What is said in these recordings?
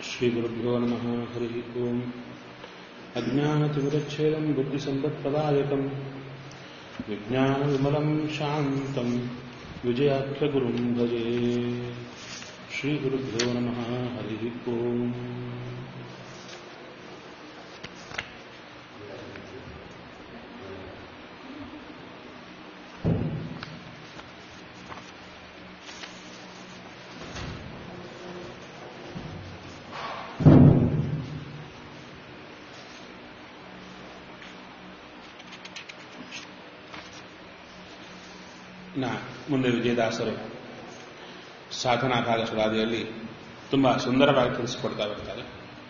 श्रीगुरुभ्यो नमः हरिः ओम् अज्ञानतिमिरच्छेदम् बुद्धिसम्पत्प्रदायकम् विज्ञानविमलम् शान्तम् विजयाख्यगुरुम् भजे श्रीगुरुभ्यो नमः हरिः ओम् ನಾ ಮುಂದೆ ವಿಜಯದಾಸರು ಸಾಧನಾ ಭಾಗಸುಳಾದಿಯಲ್ಲಿ ತುಂಬಾ ಸುಂದರವಾಗಿ ತಿಳಿಸಿಕೊಡ್ತಾ ಬರ್ತಾರೆ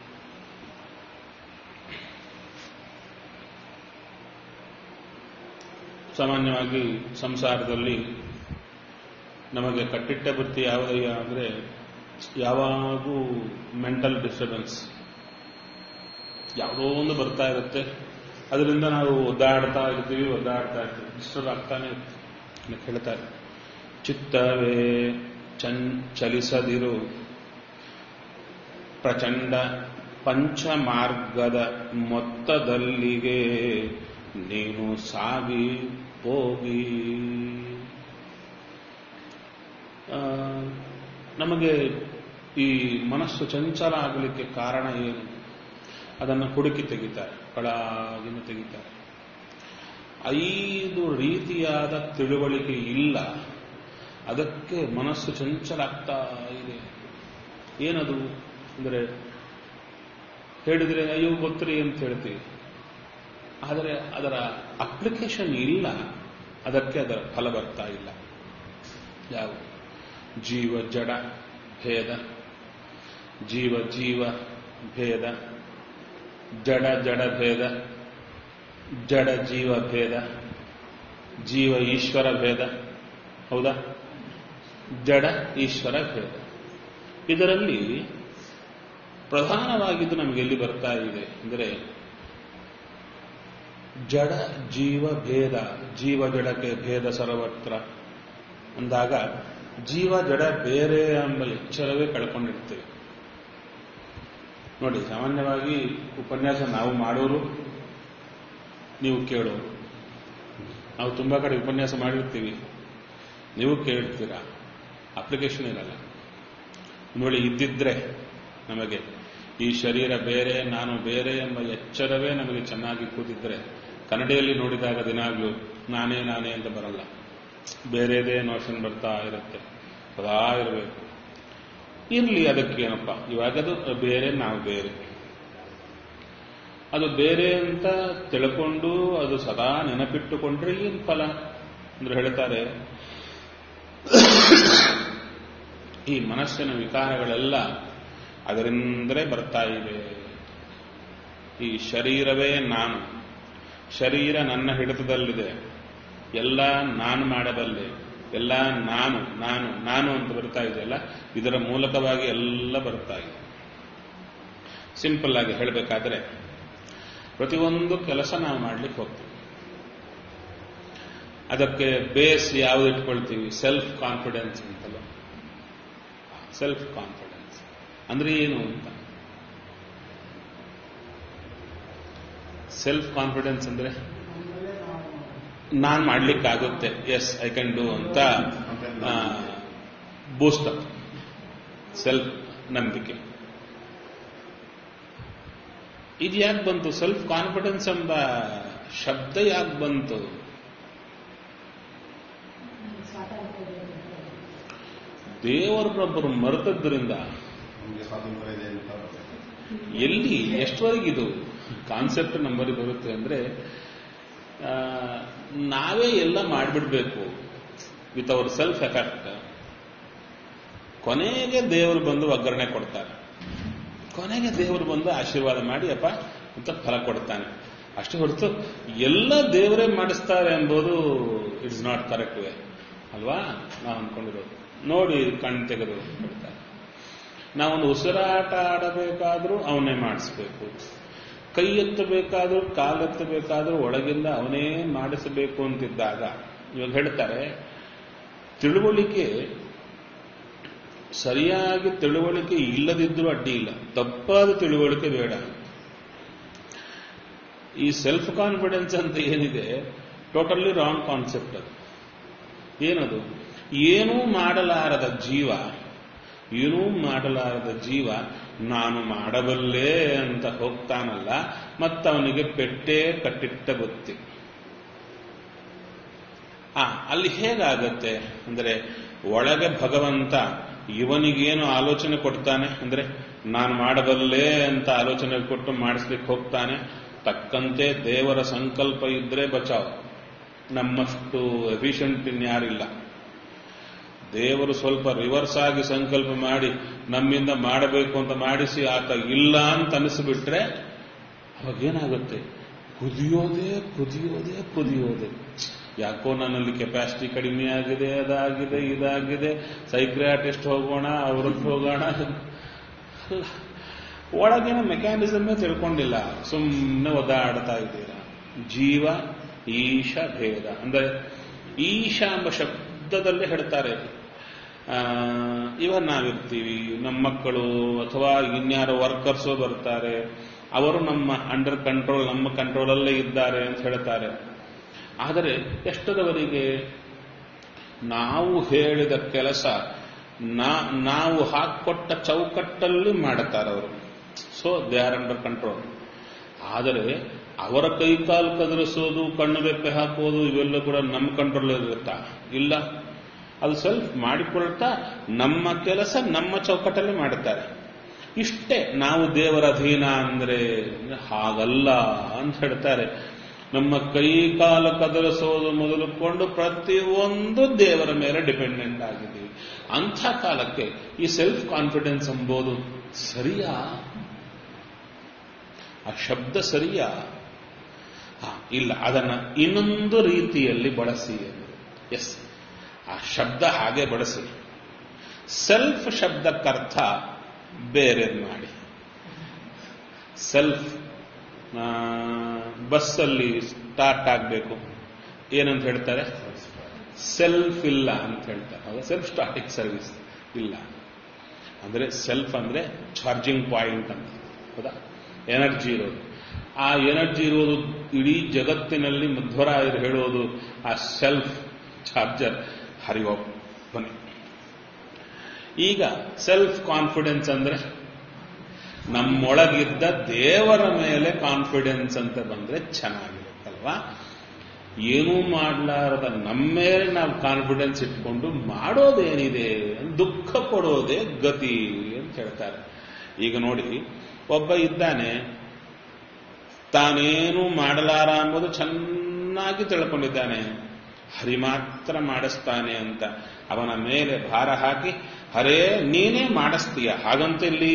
ಸಾಮಾನ್ಯವಾಗಿ ಸಂಸಾರದಲ್ಲಿ ನಮಗೆ ಕಟ್ಟಿಟ್ಟ ವೃತ್ತಿ ಯಾವುದಯ್ಯ ಅಂದರೆ ಯಾವಾಗೂ ಮೆಂಟಲ್ ಡಿಸ್ಟರ್ಬೆನ್ಸ್ ಯಾವುದೋ ಒಂದು ಬರ್ತಾ ಇರುತ್ತೆ ಅದರಿಂದ ನಾವು ಒದ್ದಾಡ್ತಾ ಇರ್ತೀವಿ ಒದ್ದಾಡ್ತಾ ಇರ್ತೀವಿ ಡಿಸ್ಟರ್ಬ್ ಆಗ್ತಾನೆ ಇರ್ತೀವಿ ಹೇಳ್ತಾರೆ ಚಿತ್ತವೇ ಚನ್ ಚಲಿಸದಿರು ಪ್ರಚಂಡ ಪಂಚಮಾರ್ಗದ ಮೊತ್ತದಲ್ಲಿಗೆ ನೀನು ಸಾಗಿ ಹೋಗಿ ನಮಗೆ ಈ ಮನಸ್ಸು ಚಂಚಲ ಆಗಲಿಕ್ಕೆ ಕಾರಣ ಏನು ಅದನ್ನು ಹುಡುಕಿ ತೆಗಿತಾರೆ ಕಳಾಗಿನ ತೆಗಿತಾರೆ ಐದು ರೀತಿಯಾದ ತಿಳುವಳಿಕೆ ಇಲ್ಲ ಅದಕ್ಕೆ ಮನಸ್ಸು ಚಂಚಲ ಆಗ್ತಾ ಇದೆ ಏನದು ಅಂದರೆ ಹೇಳಿದರೆ ಅಯ್ಯೋ ಗೊತ್ತರಿ ಅಂತ ಹೇಳ್ತೀವಿ ಆದರೆ ಅದರ ಅಪ್ಲಿಕೇಶನ್ ಇಲ್ಲ ಅದಕ್ಕೆ ಅದರ ಫಲ ಬರ್ತಾ ಇಲ್ಲ ಯಾವ ಜೀವ ಜಡ ಭೇದ ಜೀವ ಜೀವ ಭೇದ ಜಡ ಜಡ ಭೇದ ಜಡ ಜೀವ ಭೇದ ಜೀವ ಈಶ್ವರ ಭೇದ ಹೌದಾ ಜಡ ಈಶ್ವರ ಭೇದ ಇದರಲ್ಲಿ ಪ್ರಧಾನವಾಗಿದ್ದು ನಮಗೆ ಎಲ್ಲಿ ಬರ್ತಾ ಇದೆ ಅಂದರೆ ಜಡ ಜೀವ ಭೇದ ಜೀವ ಜಡಕ್ಕೆ ಭೇದ ಸರ್ವತ್ರ ಅಂದಾಗ ಜೀವ ಜಡ ಬೇರೆ ಎಂಬ ಎಚ್ಚರವೇ ಕಳ್ಕೊಂಡಿರ್ತೇವೆ ನೋಡಿ ಸಾಮಾನ್ಯವಾಗಿ ಉಪನ್ಯಾಸ ನಾವು ಮಾಡೋರು ನೀವು ಕೇಳೋರು ನಾವು ತುಂಬಾ ಕಡೆ ಉಪನ್ಯಾಸ ಮಾಡಿರ್ತೀವಿ ನೀವು ಕೇಳ್ತೀರಾ ಅಪ್ಲಿಕೇಶನ್ ಇರಲ್ಲ ನೋಡಿ ಇದ್ದಿದ್ರೆ ನಮಗೆ ಈ ಶರೀರ ಬೇರೆ ನಾನು ಬೇರೆ ಎಂಬ ಎಚ್ಚರವೇ ನಮಗೆ ಚೆನ್ನಾಗಿ ಕೂತಿದ್ರೆ ಕನ್ನಡಿಯಲ್ಲಿ ನೋಡಿದಾಗ ದಿನಾಗ್ಲೂ ನಾನೇ ನಾನೇ ಅಂತ ಬರಲ್ಲ ಬೇರೆದೇ ನೋಷನ್ ಬರ್ತಾ ಇರುತ್ತೆ ಸದಾ ಇರಬೇಕು ಇರಲಿ ಅದಕ್ಕೇನಪ್ಪ ಇವಾಗದು ಬೇರೆ ನಾವು ಬೇರೆ ಅದು ಬೇರೆ ಅಂತ ತಿಳ್ಕೊಂಡು ಅದು ಸದಾ ನೆನಪಿಟ್ಟುಕೊಂಡ್ರೆ ಏನು ಫಲ ಅಂದ್ರೆ ಹೇಳ್ತಾರೆ ಈ ಮನಸ್ಸಿನ ವಿಕಾರಗಳೆಲ್ಲ ಅದರಿಂದಲೇ ಬರ್ತಾ ಇವೆ ಈ ಶರೀರವೇ ನಾನು ಶರೀರ ನನ್ನ ಹಿಡಿತದಲ್ಲಿದೆ ಎಲ್ಲ ನಾನು ಮಾಡಬಲ್ಲೆ ಎಲ್ಲ ನಾನು ನಾನು ನಾನು ಅಂತ ಬರ್ತಾ ಇದೆಯಲ್ಲ ಇದರ ಮೂಲಕವಾಗಿ ಎಲ್ಲ ಬರ್ತಾ ಇದೆ ಸಿಂಪಲ್ ಆಗಿ ಹೇಳಬೇಕಾದ್ರೆ ಪ್ರತಿಯೊಂದು ಕೆಲಸ ನಾವು ಮಾಡ್ಲಿಕ್ಕೆ ಹೋಗ್ತೀವಿ ಅದಕ್ಕೆ ಬೇಸ್ ಯಾವ್ದು ಇಟ್ಕೊಳ್ತೀವಿ ಸೆಲ್ಫ್ ಕಾನ್ಫಿಡೆನ್ಸ್ ಅಂತಲ್ಲ ಸೆಲ್ಫ್ ಕಾನ್ಫಿಡೆನ್ಸ್ ಅಂದ್ರೆ ಏನು ಅಂತ ಸೆಲ್ಫ್ ಕಾನ್ಫಿಡೆನ್ಸ್ ಅಂದ್ರೆ ನಾನ್ ಮಾಡ್ಲಿಕ್ಕಾಗುತ್ತೆ ಎಸ್ ಐ ಕ್ಯಾನ್ ಡೂ ಅಂತ ಬೂಸ್ಟ್ ಅಪ್ ಸೆಲ್ಫ್ ನಂಬಿಕೆ ಇದು ಯಾಕೆ ಬಂತು ಸೆಲ್ಫ್ ಕಾನ್ಫಿಡೆನ್ಸ್ ಎಂಬ ಶಬ್ದ ಯಾಕೆ ಬಂತು ದೇವರನ್ನೊಬ್ಬರು ಮರೆತದ್ರಿಂದ ಎಲ್ಲಿ ಎಷ್ಟವರೆಗಿದು ಕಾನ್ಸೆಪ್ಟ್ ನಂಬರಿಗೆ ಬರುತ್ತೆ ಅಂದ್ರೆ ನಾವೇ ಎಲ್ಲ ಮಾಡಿಬಿಡ್ಬೇಕು ವಿತ್ ಅವರ್ ಸೆಲ್ಫ್ ಎಫೆಕ್ಟ್ ಕೊನೆಗೆ ದೇವರು ಬಂದು ಒಗ್ಗರಣೆ ಕೊಡ್ತಾರೆ ಕೊನೆಗೆ ದೇವರು ಬಂದು ಆಶೀರ್ವಾದ ಮಾಡಿ ಅಪ್ಪ ಅಂತ ಫಲ ಕೊಡ್ತಾನೆ ಅಷ್ಟೇ ಹೊರತು ಎಲ್ಲ ದೇವರೇ ಮಾಡಿಸ್ತಾರೆ ಎಂಬುದು ಇಟ್ಸ್ ನಾಟ್ ಕರೆಕ್ಟ್ ವೇ ಅಲ್ವಾ ನಾವು ಅಂದ್ಕೊಂಡಿರೋದು ನೋಡಿ ಕಣ್ ತೆಗೆದು ಕೊಡ್ತಾರೆ ನಾವೊಂದು ಉಸಿರಾಟ ಆಡಬೇಕಾದ್ರೂ ಅವನೇ ಮಾಡಿಸ್ಬೇಕು ಕೈ ಎತ್ತಬೇಕಾದ್ರೂ ಕಾಲೆತ್ತಬೇಕಾದ್ರೂ ಒಳಗಿಂದ ಅವನೇ ಮಾಡಿಸಬೇಕು ಅಂತಿದ್ದಾಗ ಇವಾಗ ಹೇಳ್ತಾರೆ ತಿಳುವಳಿಕೆ ಸರಿಯಾಗಿ ತಿಳುವಳಿಕೆ ಇಲ್ಲದಿದ್ರೂ ಅಡ್ಡಿ ಇಲ್ಲ ತಪ್ಪಾದ ತಿಳುವಳಿಕೆ ಬೇಡ ಈ ಸೆಲ್ಫ್ ಕಾನ್ಫಿಡೆನ್ಸ್ ಅಂತ ಏನಿದೆ ಟೋಟಲಿ ರಾಂಗ್ ಕಾನ್ಸೆಪ್ಟ್ ಅದು ಏನದು ಏನೂ ಮಾಡಲಾರದ ಜೀವ ಏನೂ ಮಾಡಲಾರದ ಜೀವ ನಾನು ಮಾಡಬಲ್ಲೆ ಅಂತ ಹೋಗ್ತಾನಲ್ಲ ಮತ್ತವನಿಗೆ ಪೆಟ್ಟೆ ಕಟ್ಟಿಟ್ಟ ಗೊತ್ತಿ ಆ ಅಲ್ಲಿ ಹೇಗಾಗತ್ತೆ ಅಂದರೆ ಒಳಗೆ ಭಗವಂತ ಇವನಿಗೇನು ಆಲೋಚನೆ ಕೊಡ್ತಾನೆ ಅಂದ್ರೆ ನಾನು ಮಾಡಬಲ್ಲೆ ಅಂತ ಆಲೋಚನೆ ಕೊಟ್ಟು ಮಾಡಿಸ್ಲಿಕ್ಕೆ ಹೋಗ್ತಾನೆ ತಕ್ಕಂತೆ ದೇವರ ಸಂಕಲ್ಪ ಇದ್ರೆ ಬಚಾವ್ ನಮ್ಮಷ್ಟು ಎಫಿಷಿಯಂಟ್ ಇನ್ಯಾರಿಲ್ಲ ದೇವರು ಸ್ವಲ್ಪ ರಿವರ್ಸ್ ಆಗಿ ಸಂಕಲ್ಪ ಮಾಡಿ ನಮ್ಮಿಂದ ಮಾಡಬೇಕು ಅಂತ ಮಾಡಿಸಿ ಆತ ಇಲ್ಲ ಅಂತ ಅನಿಸ್ಬಿಟ್ರೆ ಅವಾಗೇನಾಗುತ್ತೆ ಕುದಿಯೋದೇ ಕುದಿಯೋದೇ ಕುದಿಯೋದೇ ಯಾಕೋ ನನ್ನಲ್ಲಿ ಕೆಪಾಸಿಟಿ ಕಡಿಮೆ ಆಗಿದೆ ಅದಾಗಿದೆ ಇದಾಗಿದೆ ಸೈಕ್ರಿಯಾಟಿಸ್ಟ್ ಹೋಗೋಣ ಅವ್ರದ್ದು ಹೋಗೋಣ ಅಲ್ಲ ಒಳಗಿನ ಮೆಕ್ಯಾನಿಸಮೇ ತಿಳ್ಕೊಂಡಿಲ್ಲ ಸುಮ್ಮನೆ ಒದ್ದಾಡ್ತಾ ಇದ್ದೀರಾ ಜೀವ ಈಶ ಭೇದ ಅಂದರೆ ಈಶ ಎಂಬ ಶಬ್ದದಲ್ಲೇ ಹೇಳ್ತಾರೆ ಆ, ಇವಾಗ ನಾವಿರ್ತೀವಿ ನಮ್ಮ ಮಕ್ಕಳು ಅಥವಾ ಇನ್ಯಾರೋ ವರ್ಕರ್ಸು ಬರ್ತಾರೆ ಅವರು ನಮ್ಮ ಅಂಡರ್ ಕಂಟ್ರೋಲ್ ನಮ್ಮ ಕಂಟ್ರೋಲಲ್ಲೇ ಇದ್ದಾರೆ ಅಂತ ಹೇಳ್ತಾರೆ ಆದರೆ ಎಷ್ಟದವರಿಗೆ ನಾವು ಹೇಳಿದ ಕೆಲಸ ನಾ- ನಾವು ಹಾಕೊಟ್ಟ ಚೌಕಟ್ಟಲ್ಲಿ ಮಾಡುತ್ತಾರೆ ಅವರು so they are under control ಆದರೆ ಅವರ ಕೈಕಾಲು ಕದರಿಸೋದು ಕಣ್ಣು ರೆಪ್ಪೆ ಹಾಕೋದು ಇವೆಲ್ಲ ಕೂಡ ನಮ್ಮ ಕಂಟ್ರೋಲ್ ಇರುತ್ತಾ ಇಲ್ಲ ಅದು ಸೆಲ್ಫ್ ಮಾಡಿಕೊಳ್ತಾ ನಮ್ಮ ಕೆಲಸ ನಮ್ಮ ಚೌಕಟ್ಟಲ್ಲಿ ಮಾಡುತ್ತಾರೆ ಇಷ್ಟೇ ನಾವು ದೇವರ ಅಧೀನ ಅಂದ್ರೆ ಹಾಗಲ್ಲ ಅಂತ ಹೇಳ್ತಾರೆ ನಮ್ಮ ಕೈ ಕಾಲ ಕದಲಿಸೋದು ಮೊದಲುಕೊಂಡು ಪ್ರತಿಯೊಂದು ದೇವರ ಮೇಲೆ ಡಿಪೆಂಡೆಂಟ್ ಆಗಿದ್ದೀವಿ ಅಂಥ ಕಾಲಕ್ಕೆ ಈ ಸೆಲ್ಫ್ ಕಾನ್ಫಿಡೆನ್ಸ್ ಎಂಬುದು ಸರಿಯಾ ಆ ಶಬ್ದ ಸರಿಯಾ ಹಾ, ಇಲ್ಲ ಅದನ್ನ ಇನ್ನೊಂದು ರೀತಿಯಲ್ಲಿ ಬಳಸಿ ಎಸ್ ಆ ಶಬ್ದ ಹಾಗೆ ಬಳಸಿ ಸೆಲ್ಫ್ ಶಬ್ದಕ್ಕರ್ಥ ಬೇರೆ ಮಾಡಿ ಸೆಲ್ಫ್ ಬಸ್ಸಲ್ಲಿ ಸ್ಟಾರ್ಟ್ ಆಗಬೇಕು ಏನಂತ ಹೇಳ್ತಾರೆ ಸೆಲ್ಫ್ ಇಲ್ಲ ಅಂತ ಹೇಳ್ತಾರೆ ಹೌದಾ ಸೆಲ್ಫ್ ಸ್ಟಾರ್ಟಿಂಗ್ ಸರ್ವಿಸ್ ಇಲ್ಲ ಅಂದ್ರೆ ಸೆಲ್ಫ್ ಅಂದ್ರೆ ಚಾರ್ಜಿಂಗ್ ಪಾಯಿಂಟ್ ಅಂತ ಹೌದಾ ಎನರ್ಜಿ ಇರೋದು ಆ ಎನರ್ಜಿ ಇರೋದು ಇಡೀ ಜಗತ್ತಿನಲ್ಲಿ ಮಧ್ವರಾಯರು ಹೇಳೋದು ಆ ಸೆಲ್ಫ್ ಚಾರ್ಜರ್ ಹರಿವೋ ಬನ್ನಿ ಈಗ ಸೆಲ್ಫ್ ಕಾನ್ಫಿಡೆನ್ಸ್ ಅಂದ್ರೆ ನಮ್ಮೊಳಗಿದ್ದ ದೇವರ ಮೇಲೆ ಕಾನ್ಫಿಡೆನ್ಸ್ ಅಂತ ಬಂದ್ರೆ ಚೆನ್ನಾಗಿರುತ್ತಲ್ವಾ ಏನೂ ಮಾಡಲಾರದ ನಮ್ಮ ಮೇಲೆ ನಾವು ಕಾನ್ಫಿಡೆನ್ಸ್ ಇಟ್ಕೊಂಡು ಮಾಡೋದೇನಿದೆ ದುಃಖ ಪಡೋದೇ ಗತಿ ಅಂತ ಹೇಳ್ತಾರೆ ಈಗ ನೋಡಿ ಒಬ್ಬ ಇದ್ದಾನೆ ತಾನೇನು ಮಾಡಲಾರ ಎಂಬುದು ಚೆನ್ನಾಗಿ ತಿಳ್ಕೊಂಡಿದ್ದಾನೆ ಹರಿ ಮಾತ್ರ ಮಾಡಿಸ್ತಾನೆ ಅಂತ ಅವನ ಮೇಲೆ ಭಾರ ಹಾಕಿ ಹರೇ ನೀನೇ ಮಾಡಿಸ್ತೀಯ ಹಾಗಂತ ಇಲ್ಲಿ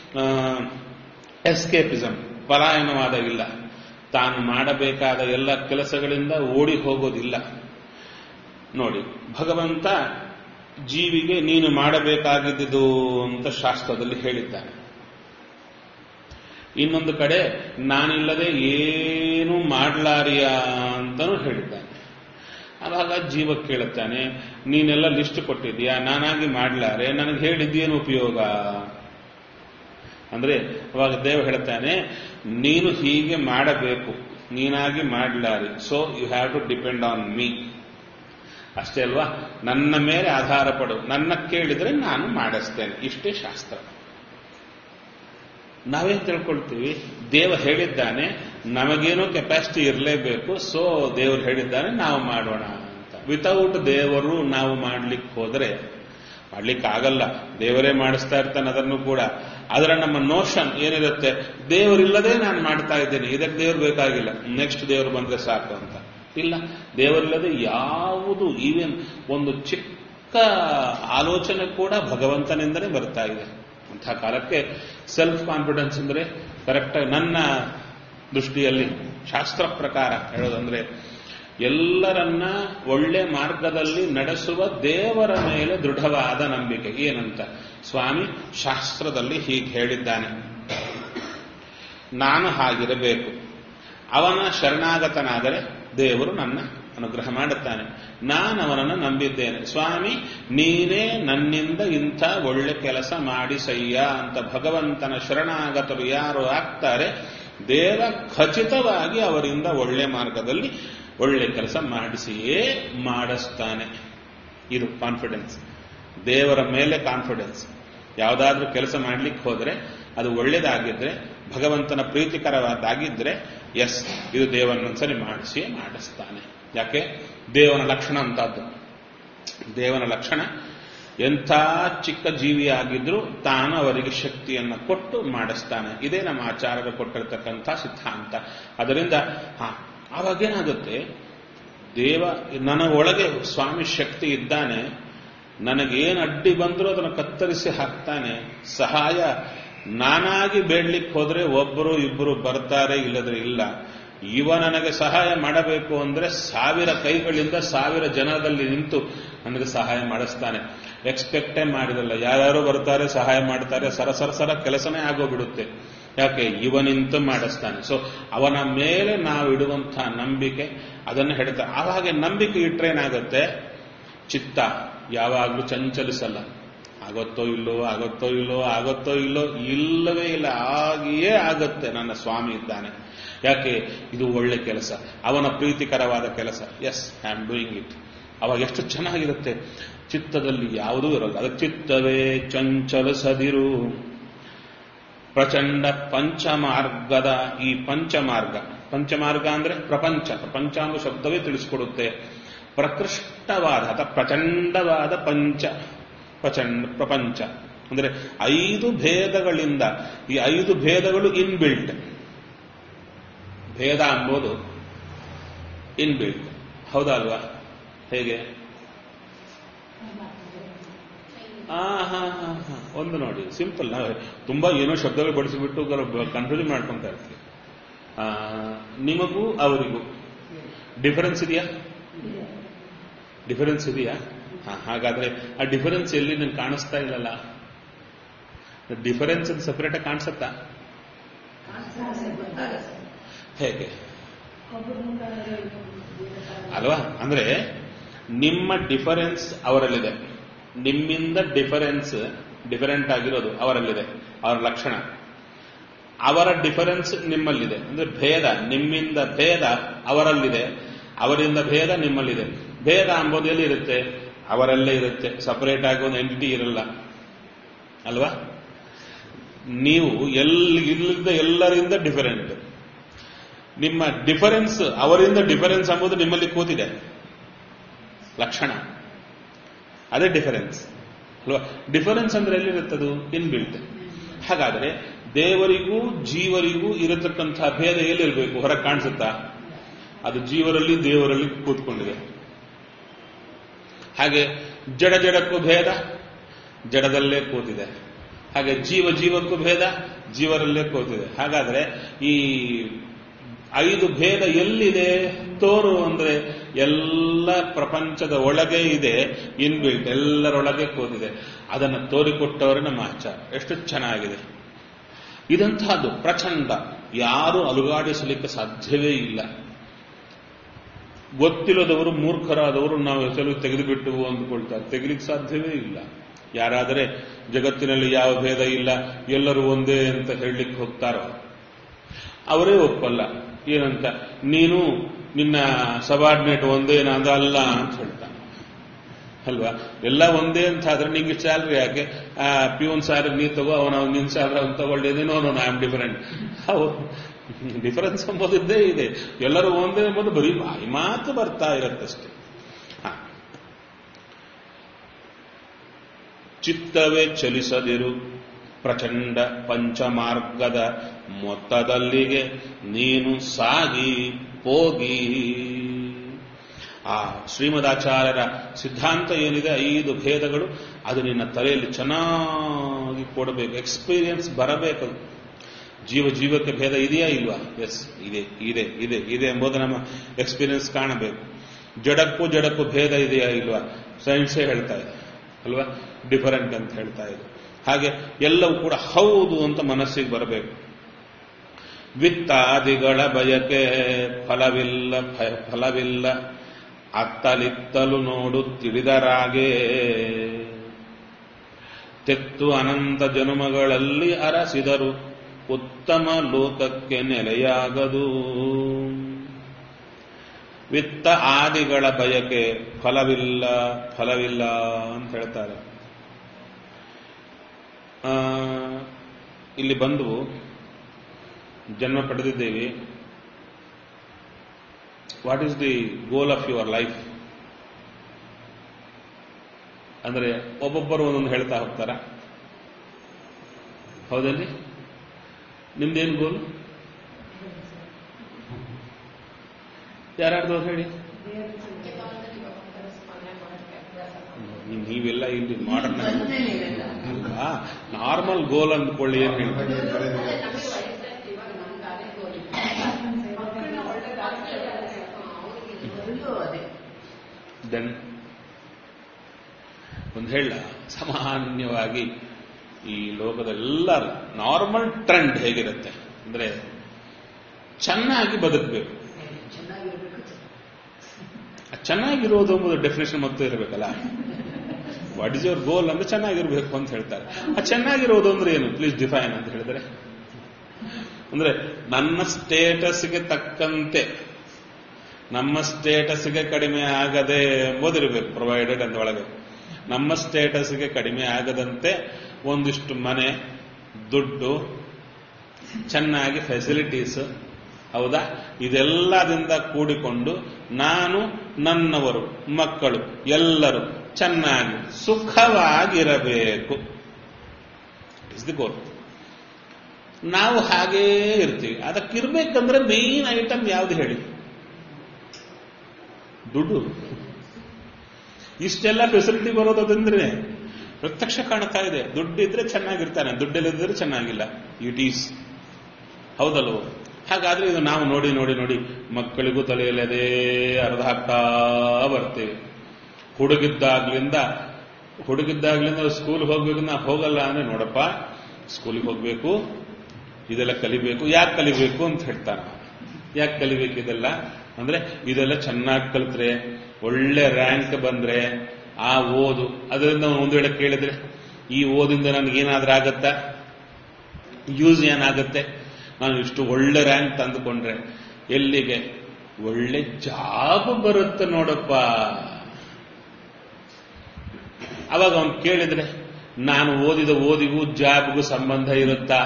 ಎಸ್ಕೇಪಿಸಮ್ ಪಲಾಯನವಾದ ಇಲ್ಲ ತಾನು ಮಾಡಬೇಕಾದ ಎಲ್ಲ ಕೆಲಸಗಳಿಂದ ಓಡಿ ಹೋಗೋದಿಲ್ಲ ನೋಡಿ ಭಗವಂತ ಜೀವಿಗೆ ನೀನು ಮಾಡಬೇಕಾಗಿದ್ದು ಅಂತ ಶಾಸ್ತ್ರದಲ್ಲಿ ಹೇಳಿದ್ದಾನೆ ಇನ್ನೊಂದು ಕಡೆ ನಾನಿಲ್ಲದೆ ಏನು ಮಾಡಲಾರಿಯ ಅಂತಲೂ ಹೇಳಿದ್ದಾನೆ ಆವಾಗ ಜೀವ ಕೇಳುತ್ತಾನೆ ನೀನೆಲ್ಲ ಲಿಸ್ಟ್ ಕೊಟ್ಟಿದ್ಯಾ ನಾನಾಗಿ ಮಾಡಲಾರೆ ನನಗೆ ಹೇಳಿದ್ದೇನು ಉಪಯೋಗ ಅಂದ್ರೆ ಅವಾಗ ದೇವ ಹೇಳ್ತಾನೆ ನೀನು ಹೀಗೆ ಮಾಡಬೇಕು ನೀನಾಗಿ ಮಾಡಲಾರಿ so you have to depend on me ಅಷ್ಟೇ ಅಲ್ವಾ ನನ್ನ ಮೇಲೆ ಆಧಾರ ಪಡು ನನ್ನ ಕೇಳಿದ್ರೆ ನಾನು ಮಾಡಿಸ್ತೇನೆ ಇಷ್ಟೇ ಶಾಸ್ತ್ರ ನಾವೇನ್ ತಿಳ್ಕೊಳ್ತೀವಿ ದೇವ ಹೇಳಿದ್ದಾನೆ ನಮಗೇನೋ ಕೆಪಾಸಿಟಿ ಇರಲೇಬೇಕು ಸೊ ದೇವರು ಹೇಳಿದ್ದಾನೆ ನಾವು ಮಾಡೋಣ ಅಂತ ವಿತೌಟ್ ದೇವರು ನಾವು ಮಾಡ್ಲಿಕ್ಕೆ ಹೋದ್ರೆ ಮಾಡ್ಲಿಕ್ಕೆ ಆಗಲ್ಲ ದೇವರೇ ಮಾಡಿಸ್ತಾ ಇರ್ತಾನೆ ಅದನ್ನು ಕೂಡ ಅದರ ನಮ್ಮ ನೋಷನ್ ಏನಿರುತ್ತೆ ದೇವರಿಲ್ಲದೆ ನಾನು ಮಾಡ್ತಾ ಇದ್ದೇನೆ ಇದಕ್ಕೆ ದೇವರು ಬೇಕಾಗಿಲ್ಲ ನೆಕ್ಸ್ಟ್ ದೇವರು ಬಂದ್ರೆ ಸಾಕು ಅಂತ ಇಲ್ಲ ದೇವರಿಲ್ಲದೆ ಯಾವುದು ಈವನ್ ಒಂದು ಚಿಕ್ಕ ಆಲೋಚನೆ ಕೂಡ ಭಗವಂತನಿಂದಲೇ ಬರ್ತಾ ಇದೆ ಅಂಥ ಕಾಲಕ್ಕೆ ಸೆಲ್ಫ್ ಕಾನ್ಫಿಡೆನ್ಸ್ ಅಂದ್ರೆ ಕರೆಕ್ಟಾಗಿ ನನ್ನ ದೃಷ್ಟಿಯಲ್ಲಿ ಶಾಸ್ತ್ರ ಪ್ರಕಾರ ಹೇಳೋದಂದ್ರೆ ಎಲ್ಲರನ್ನ ಒಳ್ಳೆ ಮಾರ್ಗದಲ್ಲಿ ನಡೆಸುವ ದೇವರ ಮೇಲೆ ದೃಢವಾದ ನಂಬಿಕೆ ಏನಂತ ಸ್ವಾಮಿ ಶಾಸ್ತ್ರದಲ್ಲಿ ಹೀಗೆ ಹೇಳಿದ್ದಾನೆ ನಾನು ಹಾಗಿರಬೇಕು ಅವನ ಶರಣಾಗತನಾದರೆ ದೇವರು ನನ್ನ ಅನುಗ್ರಹ ಮಾಡುತ್ತಾನೆ ನಾನು ಅವನನ್ನು ನಂಬಿದ್ದೇನೆ ಸ್ವಾಮಿ ನೀನೇ ನನ್ನಿಂದ ಇಂಥ ಒಳ್ಳೆ ಕೆಲಸ ಮಾಡಿಸಯ್ಯ ಅಂತ ಭಗವಂತನ ಶರಣಾಗತರು ಯಾರು ಆಗ್ತಾರೆ ದೇವ ಖಚಿತವಾಗಿ ಅವರಿಂದ ಒಳ್ಳೆ ಮಾರ್ಗದಲ್ಲಿ ಒಳ್ಳೆ ಕೆಲಸ ಮಾಡಿಸಿಯೇ ಮಾಡಿಸ್ತಾನೆ ಇದು ಕಾನ್ಫಿಡೆನ್ಸ್ ದೇವರ ಮೇಲೆ ಕಾನ್ಫಿಡೆನ್ಸ್ ಯಾವುದಾದ್ರೂ ಕೆಲಸ ಮಾಡ್ಲಿಕ್ಕೆ ಹೋದ್ರೆ ಅದು ಒಳ್ಳೇದಾಗಿದ್ರೆ ಭಗವಂತನ ಪ್ರೀತಿಕರವಾದಾಗಿದ್ರೆ ಎಸ್ ಇದು ದೇವರನ್ನೊಂದ್ಸರಿ ಮಾಡಿಸಿ ಮಾಡಿಸ್ತಾನೆ ಯಾಕೆ ದೇವನ ಲಕ್ಷಣ ಅಂತದ್ದು ದೇವನ ಲಕ್ಷಣ ಎಂಥ ಚಿಕ್ಕ ಜೀವಿಯಾಗಿದ್ರೂ ತಾನು ಅವರಿಗೆ ಶಕ್ತಿಯನ್ನು ಕೊಟ್ಟು ಮಾಡಿಸ್ತಾನೆ ಇದೇ ನಮ್ಮ ಆಚಾರ್ಯರು ಕೊಟ್ಟಿರ್ತಕ್ಕಂಥ ಸಿದ್ಧಾಂತ ಅದರಿಂದ ಹಾ ಆವಾಗೇನಾಗುತ್ತೆ ದೇವ ನನ್ನ ಒಳಗೆ ಸ್ವಾಮಿ ಶಕ್ತಿ ಇದ್ದಾನೆ ನನಗೇನು ಅಡ್ಡಿ ಬಂದರೂ ಅದನ್ನು ಕತ್ತರಿಸಿ ಹಾಕ್ತಾನೆ ಸಹಾಯ ನಾನಾಗಿ ಬೇಡ್ಲಿಕ್ಕೆ ಹೋದ್ರೆ ಒಬ್ಬರು ಇಬ್ಬರು ಬರ್ತಾರೆ ಇಲ್ಲದ್ರೆ ಇಲ್ಲ ಇವ ನನಗೆ ಸಹಾಯ ಮಾಡಬೇಕು ಅಂದ್ರೆ ಸಾವಿರ ಕೈಗಳಿಂದ ಸಾವಿರ ಜನದಲ್ಲಿ ನಿಂತು ನನಗೆ ಸಹಾಯ ಮಾಡಿಸ್ತಾನೆ ಎಕ್ಸ್ಪೆಕ್ಟೇ ಮಾಡಿದಲ್ಲ ಯಾರ್ಯಾರು ಬರ್ತಾರೆ ಸಹಾಯ ಮಾಡ್ತಾರೆ ಸರ ಸರ ಸರ ಕೆಲಸನೇ ಆಗೋಗ್ಬಿಡುತ್ತೆ ಯಾಕೆ ಇವನಿಂತು ಮಾಡಿಸ್ತಾನೆ ಸೊ ಅವನ ಮೇಲೆ ನಾವು ಇಡುವಂತಹ ನಂಬಿಕೆ ಅದನ್ನು ಹೇಳ್ತಾರೆ ಆವಾಗ ನಂಬಿಕೆ ಇಟ್ರೇನಾಗುತ್ತೆ ಚಿತ್ತ ಯಾವಾಗಲೂ ಚಂಚಲಿಸಲ್ಲ ಆಗುತ್ತೋ ಇಲ್ಲೋ ಆಗುತ್ತೋ ಇಲ್ಲೋ ಆಗುತ್ತೋ ಇಲ್ಲೋ ಇಲ್ಲವೇ ಇಲ್ಲ ಆಗಿಯೇ ಆಗುತ್ತೆ ನನ್ನ ಸ್ವಾಮಿ ಇದ್ದಾನೆ ಯಾಕೆ ಇದು ಒಳ್ಳೆ ಕೆಲಸ ಅವನ ಪ್ರೀತಿಕರವಾದ ಕೆಲಸ as I am doing it ಅವಾಗ ಎಷ್ಟು ಚೆನ್ನಾಗಿರುತ್ತೆ ಚಿತ್ತದಲ್ಲಿ ಯಾವುದೂ ಇರಲ್ಲ ಅದಕ್ಕೆ ಚಿತ್ತವೇ ಚಂಚಲಿಸದಿರು ಪ್ರಚಂಡ ಪಂಚಮಾರ್ಗದ ಈ ಪಂಚಮಾರ್ಗ ಪಂಚಮಾರ್ಗ ಅಂದ್ರೆ ಪ್ರಪಂಚ ಪ್ರಪಂಚ ಅನ್ನೋ ಶಬ್ದವೇ ತಿಳಿಸಿಕೊಡುತ್ತೆ ಪ್ರಕೃಷ್ಟವಾದ ಅಥವಾ ಪ್ರಚಂಡವಾದ ಪಂಚ ಪ್ರಚಂಡ ಪ್ರಪಂಚ ಅಂದ್ರೆ ಐದು ಭೇದಗಳಿಂದ ಈ ಐದು ಭೇದಗಳು ಇನ್ಬಿಲ್ಟ್ ಭೇದ ಅಂಬೋದು ಇನ್ಬಿಲ್ಟ್ ಹೌದಾ ಅಲ್ವಾ ಹೇಗೆ ಆ ಹಾ ಹಾ ಹಾ ಒಂದು ನೋಡಿ ಸಿಂಪಲ್ ನಾವು ತುಂಬಾ ಏನೋ ಶಬ್ದಗಳು ಬಡಿಸಿಬಿಟ್ಟು ಕನ್ಫ್ಯೂಷನ್ ಮಾಡ್ಕೊಂತ ಇರ್ತೀವಿ ಆ, ನಿಮಗೂ ಅವರಿಗೂ ಡಿಫರೆನ್ಸ್ ಇದೆಯಾ ಡಿಫರೆನ್ಸ್ ಇದೆಯಾ ಹಾ ಹಾಗಾದ್ರೆ ಆ ಡಿಫರೆನ್ಸ್ ಎಲ್ಲಿ ನನ್ಗೆ ಕಾಣಿಸ್ತಾ ಇಲ್ಲಲ್ಲ ಡಿಫರೆನ್ಸ್ ಸಪರೇಟ್ ಆಗಿ ಕಾಣಿಸುತ್ತಾ ಹೇಗೆ ಅಲ್ವಾ ಅಂದ್ರೆ ನಿಮ್ಮ ಡಿಫರೆನ್ಸ್ ಅವರಲ್ಲಿದೆ ನಿಮ್ಮಿಂದ ಡಿಫರೆನ್ಸ್ ಡಿಫರೆಂಟ್ ಆಗಿರೋದು ಅವರಲ್ಲಿದೆ ಅವರ ಲಕ್ಷಣ ಅವರ ಡಿಫರೆನ್ಸ್ ನಿಮ್ಮಲ್ಲಿದೆ ಅಂದ್ರೆ ಭೇದ ನಿಮ್ಮಿಂದ ಭೇದ ಅವರಲ್ಲಿದೆ ಅವರಿಂದ ಭೇದ ನಿಮ್ಮಲ್ಲಿದೆ ಭೇದ ಅಂಬೋದು ಎಲ್ಲಿರುತ್ತೆ ಅವರಲ್ಲೇ ಇರುತ್ತೆ ಸಪರೇಟ್ ಆಗಿ ಒಂದು ಎಂಟಿಟಿ ಇರಲ್ಲ ಅಲ್ವಾ ನೀವು ಎಲ್ಲಿ ಇಲ್ಲದ ಎಲ್ಲರಿಂದ ಡಿಫರೆಂಟ್ ನಿಮ್ಮ ಡಿಫರೆನ್ಸ್ ಅವರಿಂದ ಡಿಫರೆನ್ಸ್ ಎಂಬುದು ನಿಮ್ಮಲ್ಲಿ ಕೂತಿದೆ ಲಕ್ಷಣ ಅದೇ ಡಿಫರೆನ್ಸ್ ಅಲ್ವಾ ಡಿಫರೆನ್ಸ್ ಅಂದ್ರೆ ಎಲ್ಲಿರುತ್ತದು ಇನ್ಬಿಲ್ಟ್ ಹಾಗಾದ್ರೆ ದೇವರಿಗೂ ಜೀವರಿಗೂ ಇರತಕ್ಕಂತಹ ಭೇದ ಎಲ್ಲಿರಬೇಕು ಹೊರಗೆ ಕಾಣಿಸುತ್ತಾ ಅದು ಜೀವರಲ್ಲಿ ದೇವರಲ್ಲಿ ಕೂತ್ಕೊಂಡಿದೆ ಹಾಗೆ ಜಡ ಜಡಕ್ಕೂ ಭೇದ ಜಡದಲ್ಲೇ ಕೂತಿದೆ ಹಾಗೆ ಜೀವ ಜೀವಕ್ಕೂ ಭೇದ ಜೀವರಲ್ಲೇ ಕೂತಿದೆ ಹಾಗಾದ್ರೆ ಈ ಐದು ಭೇದ ಎಲ್ಲಿದೆ ತೋರು ಅಂದ್ರೆ ಎಲ್ಲ ಪ್ರಪಂಚದ ಒಳಗೆ ಇದೆ ಇನ್ಬಿಲ್ಟ್ ಎಲ್ಲರೊಳಗೆ ಕೂತಿದೆ ಅದನ್ನು ತೋರಿಕೊಟ್ಟವರು ನಮ್ಮ ಆಚಾರ ಎಷ್ಟು ಚೆನ್ನಾಗಿದೆ ಇದಂತಹದ್ದು ಪ್ರಚಂಡ ಯಾರು ಅಲುಗಾಡಿಸಲಿಕ್ಕೆ ಸಾಧ್ಯವೇ ಇಲ್ಲ ಗೊತ್ತಿಲ್ಲದವರು ಮೂರ್ಖರಾದವರು ನಾವು ಹೆಸರು ತೆಗೆದುಬಿಟ್ಟು ಅಂದ್ಕೊಳ್ತಾರೆ ತೆಗಿಲಿಕ್ಕೆ ಸಾಧ್ಯವೇ ಇಲ್ಲ ಯಾರಾದರೆ ಜಗತ್ತಿನಲ್ಲಿ ಯಾವ ಭೇದ ಇಲ್ಲ ಎಲ್ಲರೂ ಒಂದೇ ಅಂತ ಹೇಳಲಿಕ್ಕೆ ಹೋಗ್ತಾರೋ ಅವರೇ ಒಪ್ಪಲ್ಲ ಏನಂತ ನೀನು ನಿನ್ನ ಸಬಾರ್ಡಿನೇಟ್ ಒಂದೇನ ಅದಲ್ಲ ಅಂತ ಹೇಳ್ತಾನೆ ಅಲ್ವಾ ಎಲ್ಲ ಒಂದೇ ಅಂತ ಆದ್ರೆ ನಿಂಗೆ ಸ್ಯಾಲ್ರಿ ಯಾಕೆ ಆ ಪ್ಯೂನ್ ಸ್ಯಾಲ್ರಿ ನೀ ತಗೋ ಅವನ ನಿನ್ ಸ್ಯಾಲ್ರಿ ಅವ್ನು ತಗೊಳ್ಳೇದೇನೋ ಐ ಆಮ್ ಡಿಫರೆಂಟ್ ಹೌದು ಡಿಫರೆನ್ಸ್ ಎಂಬುದಿದ್ದೇ ಇದೆ ಎಲ್ಲರೂ ಒಂದೇ ಎಂಬುದು ಬರೀ ಬಾಯಿ ಮಾತು ಬರ್ತಾ ಇರತ್ತಷ್ಟೇ ಹ. ಚಿತ್ತವೇ ಚಲಿಸದಿರು ಪ್ರಚಂಡ ಪಂಚಮಾರ್ಗದ ಮೊತ್ತದಲ್ಲಿಗೆ ನೀನು ಸಾಗಿ ಹೋಗಿ ಆ ಶ್ರೀಮದಾಚಾರ್ಯರ ಸಿದ್ಧಾಂತ ಏನಿದೆ ಐದು ಭೇದಗಳು ಅದು ನಿನ್ನ ತಲೆಯಲ್ಲಿ ಚೆನ್ನಾಗಿ ಕೊಡಬೇಕು ಎಕ್ಸ್ಪೀರಿಯನ್ಸ್ ಬರಬೇಕು ಜೀವ ಜೀವಕ್ಕೆ ಭೇದ ಇದೆಯಾ ಇಲ್ವಾ ಎಸ್ ಇದೆ ಇದೆ ಇದೆ ಇದೆ ಎಂಬುದು ನಮ್ಮ ಎಕ್ಸ್ಪೀರಿಯನ್ಸ್ ಕಾಣಬೇಕು ಜಡಕ್ಕೂ ಜಡಕ್ಕೂ ಭೇದ ಇದೆಯಾ ಇಲ್ವಾ ಸೈನ್ಸೇ ಹೇಳ್ತಾ ಇದೆ ಅಲ್ವಾ ಡಿಫರೆಂಟ್ ಅಂತ ಹೇಳ್ತಾ ಇದೆ ಹಾಗೆ ಎಲ್ಲವೂ ಕೂಡ ಹೌದು ಅಂತ ಮನಸ್ಸಿಗೆ ಬರಬೇಕು ವಿತ್ತಾದಿಗಳ ಬಯಕೆ ಫಲವಿಲ್ಲ ಭಯ- ಫಲವಿಲ್ಲ ಅತ್ತಲಿತ್ತಲು ನೋಡು ತಿಳಿದರಾಗೆ ತೆತ್ತು ಅನಂತ ಜನುಮಗಳಲ್ಲಿ ಅರಸಿದರು ಉತ್ತಮ ಲೋಕಕ್ಕೆ ನೆಲೆಯಾಗದು ವಿತ್ತ ಆದಿಗಳ ಬಯಕೆ ಫಲವಿಲ್ಲ ಫಲವಿಲ್ಲ ಅಂತ ಹೇಳ್ತಾರೆ ಆ, ಇಲ್ಲಿ ಬಂದು ಜನ್ಮ ಪಡೆದಿದ್ದೇವೆ what is the goal of your life ಅಂದ್ರೆ ಒಬ್ಬೊಬ್ಬರು ಒಂದೊಂದು ಹೇಳ್ತಾ ಹೋಗ್ತಾರ ಹೌದಲ್ಲಿ ನಿಮ್ದೇನು ಗೋಲ್ ಯಾರ್ಯಾರ್ದು ಹೇಳಿ ನೀವ್- ನೀವೆಲ್ಲ ಇಲ್ಲಿ ಮಾಡರ್ನ್ ನಾರ್ಮಲ್ ಗೋಲ್ ಅಂದ್ಕೊಳ್ಳಿ ಏನ್ ಹೇಳ್ತಾರೆ ದೆನ್ ಒಂದು ಹೇಳ ಸಾಮಾನ್ಯವಾಗಿ ಈ ಲೋಕದೆಲ್ಲ ನಾರ್ಮಲ್ ಟ್ರೆಂಡ್ ಹೇಗಿರುತ್ತೆ ಅಂದ್ರೆ ಚೆನ್ನಾಗಿ ಬದುಕಬೇಕು ಚೆನ್ನಾಗಿರೋದು ಎಂಬುದು ಡೆಫಿನೇಷನ್ ಮತ್ತು ಇರಬೇಕಲ್ಲ ವಾಟ್ ಇಸ್ ಯುವರ್ ಗೋಲ್ ಅಂದ್ರೆ ಚೆನ್ನಾಗಿರ್ಬೇಕು ಅಂತ ಹೇಳ್ತಾರೆ ಆ ಚೆನ್ನಾಗಿರೋದು ಅಂದ್ರೆ ಏನು ಪ್ಲೀಸ್ ಡಿಫೈನ್ ಅಂತ ಹೇಳಿದ್ರೆ ಅಂದ್ರೆ ನನ್ನ ಸ್ಟೇಟಸ್ಗೆ ತಕ್ಕಂತೆ ನಮ್ಮ ಸ್ಟೇಟಸ್ಗೆ ಕಡಿಮೆ ಆಗದೆ ಎಂಬುದಿರಬೇಕು ಪ್ರೊವೈಡೆಡ್ ಅಂದೊಳಗೆ ನಮ್ಮ ಸ್ಟೇಟಸ್ಗೆ ಕಡಿಮೆ ಆಗದಂತೆ ಒಂದಿಷ್ಟು ಮನೆ ದುಡ್ಡು ಚೆನ್ನಾಗಿ ಫೆಸಿಲಿಟೀಸ್ ಹೌದಾ ಇದೆಲ್ಲದಿಂದ ಕೂಡಿಕೊಂಡು ನಾನು ನನ್ನವರು ಮಕ್ಕಳು ಎಲ್ಲರೂ ಚೆನ್ನಾಗಿ ಸುಖವಾಗಿರಬೇಕು ಇಸ್ ದಿ ಗೋಲ್ ನಾವು ಹಾಗೇ ಇರ್ತೀವಿ ಅದಕ್ಕಿರ್ಬೇಕಂದ್ರೆ ಮೇನ್ ಐಟಮ್ ಯಾವ್ದು ಹೇಳಿ ದುಡ್ಡು ಇಷ್ಟೆಲ್ಲ ಫೆಸಿಲಿಟಿ ಬರೋದಂದ್ರೆ ಪ್ರತ್ಯಕ್ಷ ಕಾಣ್ತಾ ಇದೆ ದುಡ್ಡಿದ್ರೆ ಚೆನ್ನಾಗಿರ್ತಾನೆ ದುಡ್ಡಿಲ್ಲದಿದ್ರೆ ಚೆನ್ನಾಗಿಲ್ಲ ಇಟ್ ಈಸ್ ಹೌದಲ್ವೋ ಹಾಗಾದ್ರೆ ಇದು ನಾವು ನೋಡಿ ನೋಡಿ ನೋಡಿ ಮಕ್ಕಳಿಗೂ ತಲೆಯಲ್ಲದೇ ಅರ್ಧ ಹಾಕ್ತಾ ಬರ್ತೇವೆ ಹುಡುಗಿದ್ದಾಗ್ಲಿಂದ ಹುಡುಗಿದ್ದಾಗ್ಲಿಂದ ಸ್ಕೂಲ್ ಹೋಗ್ಬೇಕು ನಾ ಹೋಗಲ್ಲ ಅಂದ್ರೆ ನೋಡಪ್ಪ ಸ್ಕೂಲಿಗೆ ಹೋಗ್ಬೇಕು ಇದೆಲ್ಲ ಕಲಿಬೇಕು ಯಾಕೆ ಕಲಿಬೇಕು ಅಂತ ಹೇಳ್ತಾನೆ ಯಾಕೆ ಕಲಿಬೇಕು ಇದೆಲ್ಲ ಅಂದ್ರೆ ಇದೆಲ್ಲ ಚೆನ್ನಾಗಿ ಕಲಿತ್ರೆ ಒಳ್ಳೆ ರ್ಯಾಂಕ್ ಬಂದ್ರೆ ಆ ಓದು ಅದರಿಂದ ಒಂದು ವೇಳೆ ಕೇಳಿದ್ರೆ ಈ ಓದಿಂದ ನನಗೇನಾದ್ರೂ ಆಗತ್ತಾ ಯೂಸ್ ಏನಾಗುತ್ತೆ ನಾನು ಇಷ್ಟು ಒಳ್ಳೆ ರ್ಯಾಂಕ್ ತಂದುಕೊಂಡ್ರೆ ಎಲ್ಲಿಗೆ ಒಳ್ಳೆ ಜಾಬ್ ಬರುತ್ತೆ ನೋಡಪ್ಪ ಅವಾಗ ಅವನು ಕೇಳಿದ್ರೆ ನಾನು ಓದಿದ ಓದಿಗೂ ಜಾಬ್ಗೂ ಸಂಬಂಧ ಇರುತ್ತಾ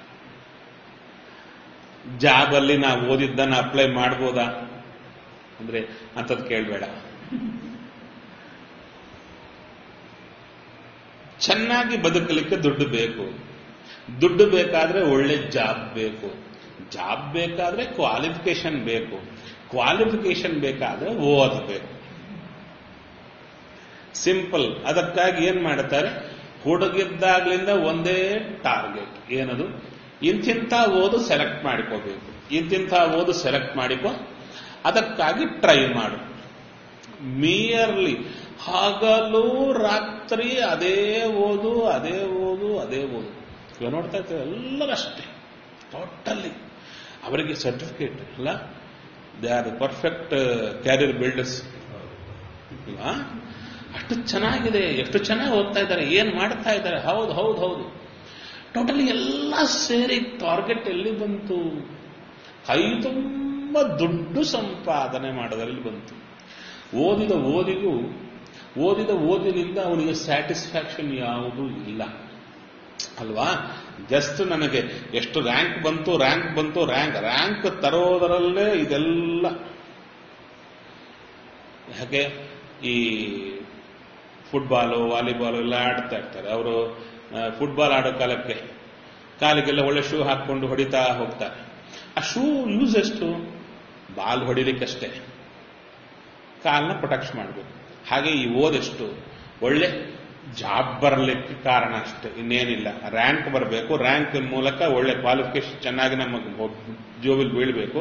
ಜಾಬ್ ಅಲ್ಲಿ ನಾವು ಓದಿದ್ದನ್ನ ಅಪ್ಲೈ ಮಾಡ್ಬೋದಾ ಅಂದ್ರೆ ಅಂಥದ್ದು ಕೇಳಬೇಡ ಚೆನ್ನಾಗಿ ಬದುಕಲಿಕ್ಕೆ ದುಡ್ಡು ಬೇಕು ದುಡ್ಡು ಬೇಕಾದ್ರೆ ಒಳ್ಳೆ ಜಾಬ್ ಬೇಕು ಜಾಬ್ ಬೇಕಾದ್ರೆ ಕ್ವಾಲಿಫಿಕೇಶನ್ ಬೇಕು ಕ್ವಾಲಿಫಿಕೇಶನ್ ಬೇಕಾದ್ರೆ ಓದಬೇಕು ಸಿಂಪಲ್ ಅದಕ್ಕಾಗಿ ಏನ್ ಮಾಡ್ತಾರೆ ಹುಡುಗಿದ್ದಾಗ್ಲಿಂದ ಒಂದೇ ಟಾರ್ಗೆಟ್ ಏನದು ಇಂತಿಂಥ ಓದು ಸೆಲೆಕ್ಟ್ ಮಾಡಿಕೋಬೇಕು ಇಂತಿಂಥ ಓದು ಸೆಲೆಕ್ಟ್ ಮಾಡಿಕೋ ಅದಕ್ಕಾಗಿ ಟ್ರೈ ಮಾಡು ಮಿಯರ್ಲಿ ಹಗಲು ರಾತ್ರಿ ಅದೇ ಓದು ಅದೇ ಓದು ಅದೇ ಓದು ಇವಾಗ ನೋಡ್ತಾ ಇರ್ತೇವೆ ಎಲ್ಲರಷ್ಟೇ ಟೋಟಲಿ ಅವರಿಗೆ ಸರ್ಟಿಫಿಕೇಟ್ ಅಲ್ಲ they are perfect career builders ಅಲ್ವಾ ಅಷ್ಟು ಚೆನ್ನಾಗಿದೆ ಎಷ್ಟು ಚೆನ್ನಾಗಿ ಓದ್ತಾ ಇದ್ದಾರೆ ಏನ್ ಮಾಡ್ತಾ ಇದ್ದಾರೆ ಹೌದು ಹೌದು ಹೌದು ಟೋಟಲಿ ಎಲ್ಲ ಸೇರಿ ಟಾರ್ಗೆಟ್ ಎಲ್ಲಿ ಬಂತು ಕೈ ತುಂಬ ದುಡ್ಡು ಸಂಪಾದನೆ ಮಾಡೋದ್ರಲ್ಲಿ ಬಂತು ಓದಿದ ಓದಿಗೂ ಓದಿದ ಓದಿನಿಂದ ಅವನಿಗೆ ಸ್ಯಾಟಿಸ್ಫ್ಯಾಕ್ಷನ್ ಯಾವುದೂ ಇಲ್ಲ ಅಲ್ವಾ ಜಸ್ಟ್ ನನಗೆ ಎಷ್ಟು ರ್ಯಾಂಕ್ ಬಂತು ರ್ಯಾಂಕ್ ಬಂತು ರ್ಯಾಂಕ್ ರ್ಯಾಂಕ್ ತರೋದರಲ್ಲೇ ಇದೆಲ್ಲ ಯಾಕೆ ಈ ಫುಟ್ಬಾಲು ವಾಲಿಬಾಲು ಎಲ್ಲ ಆಡ್ತಾ ಇರ್ತಾರೆ ಅವರು ಫುಟ್ಬಾಲ್ ಆಡೋ ಕಾಲಕ್ಕೆ ಕಾಲಿಗೆಲ್ಲ ಒಳ್ಳೆ ಶೂ ಹಾಕೊಂಡು ಹೊಡಿತಾ ಹೋಗ್ತಾರೆ ಆ ಶೂ ಯೂಸ್ ಎಷ್ಟು ಬಾಲ್ ಹೊಡಿಲಿಕ್ಕಷ್ಟೇ ಕಾಲನ್ನ ಪ್ರೊಟೆಕ್ಟ್ ಮಾಡಬೇಕು ಹಾಗೆ ಈ ಓದೆಷ್ಟು ಒಳ್ಳೆ ಜಾಬ್ ಬರಲಿಕ್ಕೆ ಕಾರಣ ಅಷ್ಟೇ ಇನ್ನೇನಿಲ್ಲ ರ್ಯಾಂಕ್ ಬರಬೇಕು ರ್ಯಾಂಕ್ ಮೂಲಕ ಒಳ್ಳೆ ಕ್ವಾಲಿಫಿಕೇಶನ್ ಚೆನ್ನಾಗಿ ನಮ್ಮ ಜೋಬಿಲ್ ಬೀಳಬೇಕು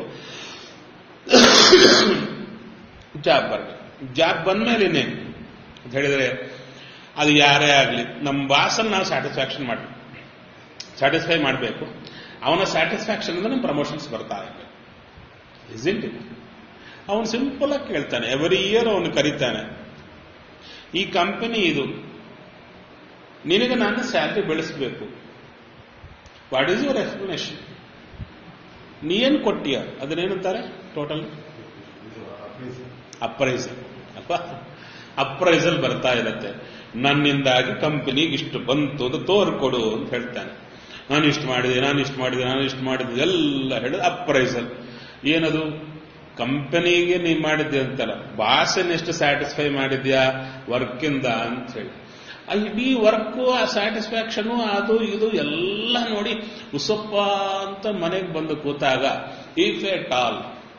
ಜಾಬ್ ಬರಬೇಕು ಜಾಬ್ ಬಂದ್ಮೇಲೆ ಇನ್ನೇನು ಅಂತ ಹೇಳಿದ್ರೆ ಅದು ಯಾರೇ ಆಗಲಿ ನಮ್ಮ ಬಾಸನ್ನು ನಾವು ಸ್ಯಾಟಿಸ್ಫ್ಯಾಕ್ಷನ್ ಮಾಡಬೇಕು ಸ್ಯಾಟಿಸ್ಫೈ ಮಾಡಬೇಕು ಅವನ ಸ್ಯಾಟಿಸ್ಫ್ಯಾಕ್ಷನ್ ಅಂದ್ರೆ ನಮ್ಮ ಪ್ರಮೋಷನ್ಸ್ ಬರ್ತಾ ಇರಬೇಕು ಇಸ್ ಇಟ್ ಅವನು ಸಿಂಪಲ್ ಆಗಿ ಕೇಳ್ತಾನೆ ಎವರಿ ಇಯರ್ ಅವನು ಕರೀತಾನೆ ಈ ಕಂಪನಿ ಇದು ನಿನಗೆ ನಾನು ಸ್ಯಾಲ್ರಿ ಬೆಳೆಸಬೇಕು ವಾಟ್ ಈಸ್ ಯುವರ್ ಎಕ್ಸ್ಪ್ಲನೇಷನ್ ನೀ ಏನು ಕೊಟ್ಟಿಯ ಅದನ್ನೇನಂತಾರೆ ಟೋಟಲ್ ಅಪ್ರೈಸಲ್ ಅಲ್ವಾ ಅಪ್ರೈಸಲ್ ಬರ್ತಾ ಇರತ್ತೆ ನನ್ನಿಂದಾಗಿ ಕಂಪನಿಗೆ ಇಷ್ಟು ಬಂತು ಅಂತ ತೋರ್ಕೊಡು ಅಂತ ಹೇಳ್ತಾನೆ ನಾನು ಇಷ್ಟು ಮಾಡಿದೆ ನಾನು ಇಷ್ಟು ಮಾಡಿದೆ ನಾನು ಇಷ್ಟು ಮಾಡಿದೆ ಎಲ್ಲ ಹೇಳಿದ ಅಪ್ರೈಸಲ್ ಏನದು ಕಂಪನಿಗೆ ನೀ ಮಾಡಿದ್ದೆ ಅಂತಲ್ಲ ಬಾಸನ್ ಎಷ್ಟು ಸ್ಯಾಟಿಸ್ಫೈ ಮಾಡಿದ್ಯಾ ವರ್ಕಿಂದ ಅಂತ ಹೇಳಿ ಆ ಇಡೀ ವರ್ಕು ಆ ಸ್ಯಾಟಿಸ್ಫ್ಯಾಕ್ಷನು ಅದು ಇದು ಎಲ್ಲ ನೋಡಿ ಉಸಪ್ಪ ಅಂತ ಮನೆಗೆ ಬಂದು ಕೂತಾಗ ಇಫ್ ಎಟ್ ಆಲ್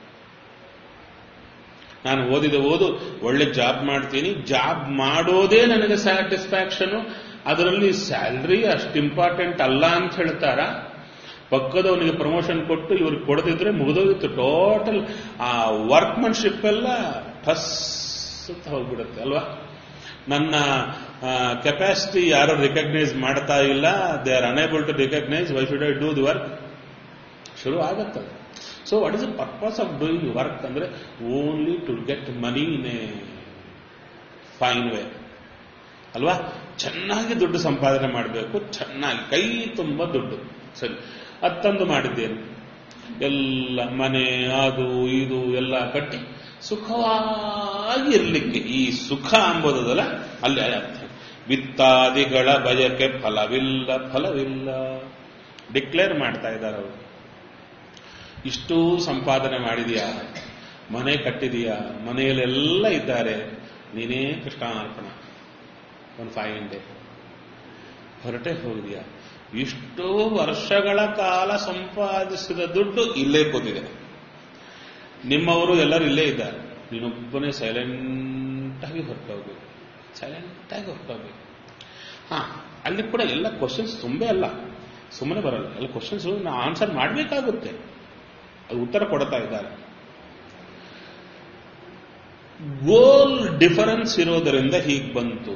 ನಾನು ಓದಿದ ಓದು ಒಳ್ಳೆ ಜಾಬ್ ಮಾಡ್ತೀನಿ ಜಾಬ್ ಮಾಡೋದೇ ನನಗೆ ಸ್ಯಾಟಿಸ್ಫ್ಯಾಕ್ಷನು ಅದರಲ್ಲಿ ಸ್ಯಾಲ್ರಿ ಅಷ್ಟು ಇಂಪಾರ್ಟೆಂಟ್ ಅಲ್ಲ ಅಂತ ಹೇಳ್ತಾರ ಪಕ್ಕದವನಿಗೆ ಪ್ರಮೋಷನ್ ಕೊಟ್ಟು ಇವ್ರಿಗೆ ಕೊಡದಿದ್ರೆ ಮುಗಿದೋಗಿತ್ತು ಟೋಟಲ್ ಆ ವರ್ಕ್ಮನ್ಶಿಪ್ ಎಲ್ಲ ಫಸ್ ಅಂತ ಹೋಗ್ಬಿಡುತ್ತೆ ಅಲ್ವಾ ನನ್ನ ಕೆಪಾಸಿಟಿ ಯಾರು ರಿಕಗ್ನೈಸ್ ಮಾಡ್ತಾ ಇಲ್ಲ they are unable to recognise why should I do the work ಶುರು ಆಗತ್ತದು so what is the purpose of doing work ಅಂದ್ರೆ only to get money in a fine way ಅಲ್ವಾ ಚೆನ್ನಾಗಿ ದುಡ್ಡು ಸಂಪಾದನೆ ಮಾಡಬೇಕು ಚೆನ್ನಾಗಿ ಕೈ ತುಂಬ ದುಡ್ಡು ಸರಿ ಅತ್ತಂದು ಮಾಡಿದ್ದೇನೆ ಎಲ್ಲ ಮನೆ ಅದು ಇದು ಎಲ್ಲ ಕಟ್ಟಿ ಸುಖವಾಗಿ ಇರಲಿಕ್ಕೆ ಈ ಸುಖ ಅಂಬೋದಲ್ಲ ಅಲ್ಲಿ ಅರ್ಥ ವಿತ್ತಾದಿಗಳ ಬಯಕೆ ಫಲವಿಲ್ಲ ಫಲವಿಲ್ಲ ಡಿಕ್ಲೇರ್ ಮಾಡ್ತಾ ಇದ್ದಾರೆ ಅವರು ಇಷ್ಟೂ ಸಂಪಾದನೆ ಮಾಡಿದೀಯಾ ಮನೆ ಕಟ್ಟಿದೀಯಾ ಮನೆಯಲ್ಲೆಲ್ಲ ಇದ್ದಾರೆ ನೀನೇ ಕೃಷ್ಣಾರ್ಪಣ ಒಂದು ಫೈವ್ ಡೇ ಹೊರಟೆ ಹೋಗಿದೆಯಾ ಇಷ್ಟೋ ವರ್ಷಗಳ ಕಾಲ ಸಂಪಾದಿಸಿದ ದುಡ್ಡು ಇಲ್ಲೇ ಕೂತಿದೆ ನಿಮ್ಮವರು ಎಲ್ಲರೂ ಇಲ್ಲೇ ಇದ್ದಾರೆ ನೀನೊಬ್ಬನೇ ಸೈಲೆಂಟಾಗಿ ಹೊರಟೋಗ್ಬೇಕು ಸೈಲೆಂಟಾಗಿ ಹೊರಟೋಗ್ಬೇಕು ಹಾ ಅಲ್ಲಿ ಕೂಡ ಎಲ್ಲ ಕ್ವಶನ್ಸ್ ತುಂಬೇ ಅಲ್ಲ ಸುಮ್ಮನೆ ಬರಲ್ಲ ಎಲ್ಲ ಕ್ವಶನ್ಸ್ ನಾವು ಆನ್ಸರ್ ಮಾಡಬೇಕಾಗುತ್ತೆ ಅದು ಉತ್ತರ ಕೊಡ್ತಾ ಇದ್ದಾರೆ ಗೋಲ್ ಡಿಫರೆನ್ಸ್ ಇರೋದರಿಂದ ಹೀಗೆ ಬಂತು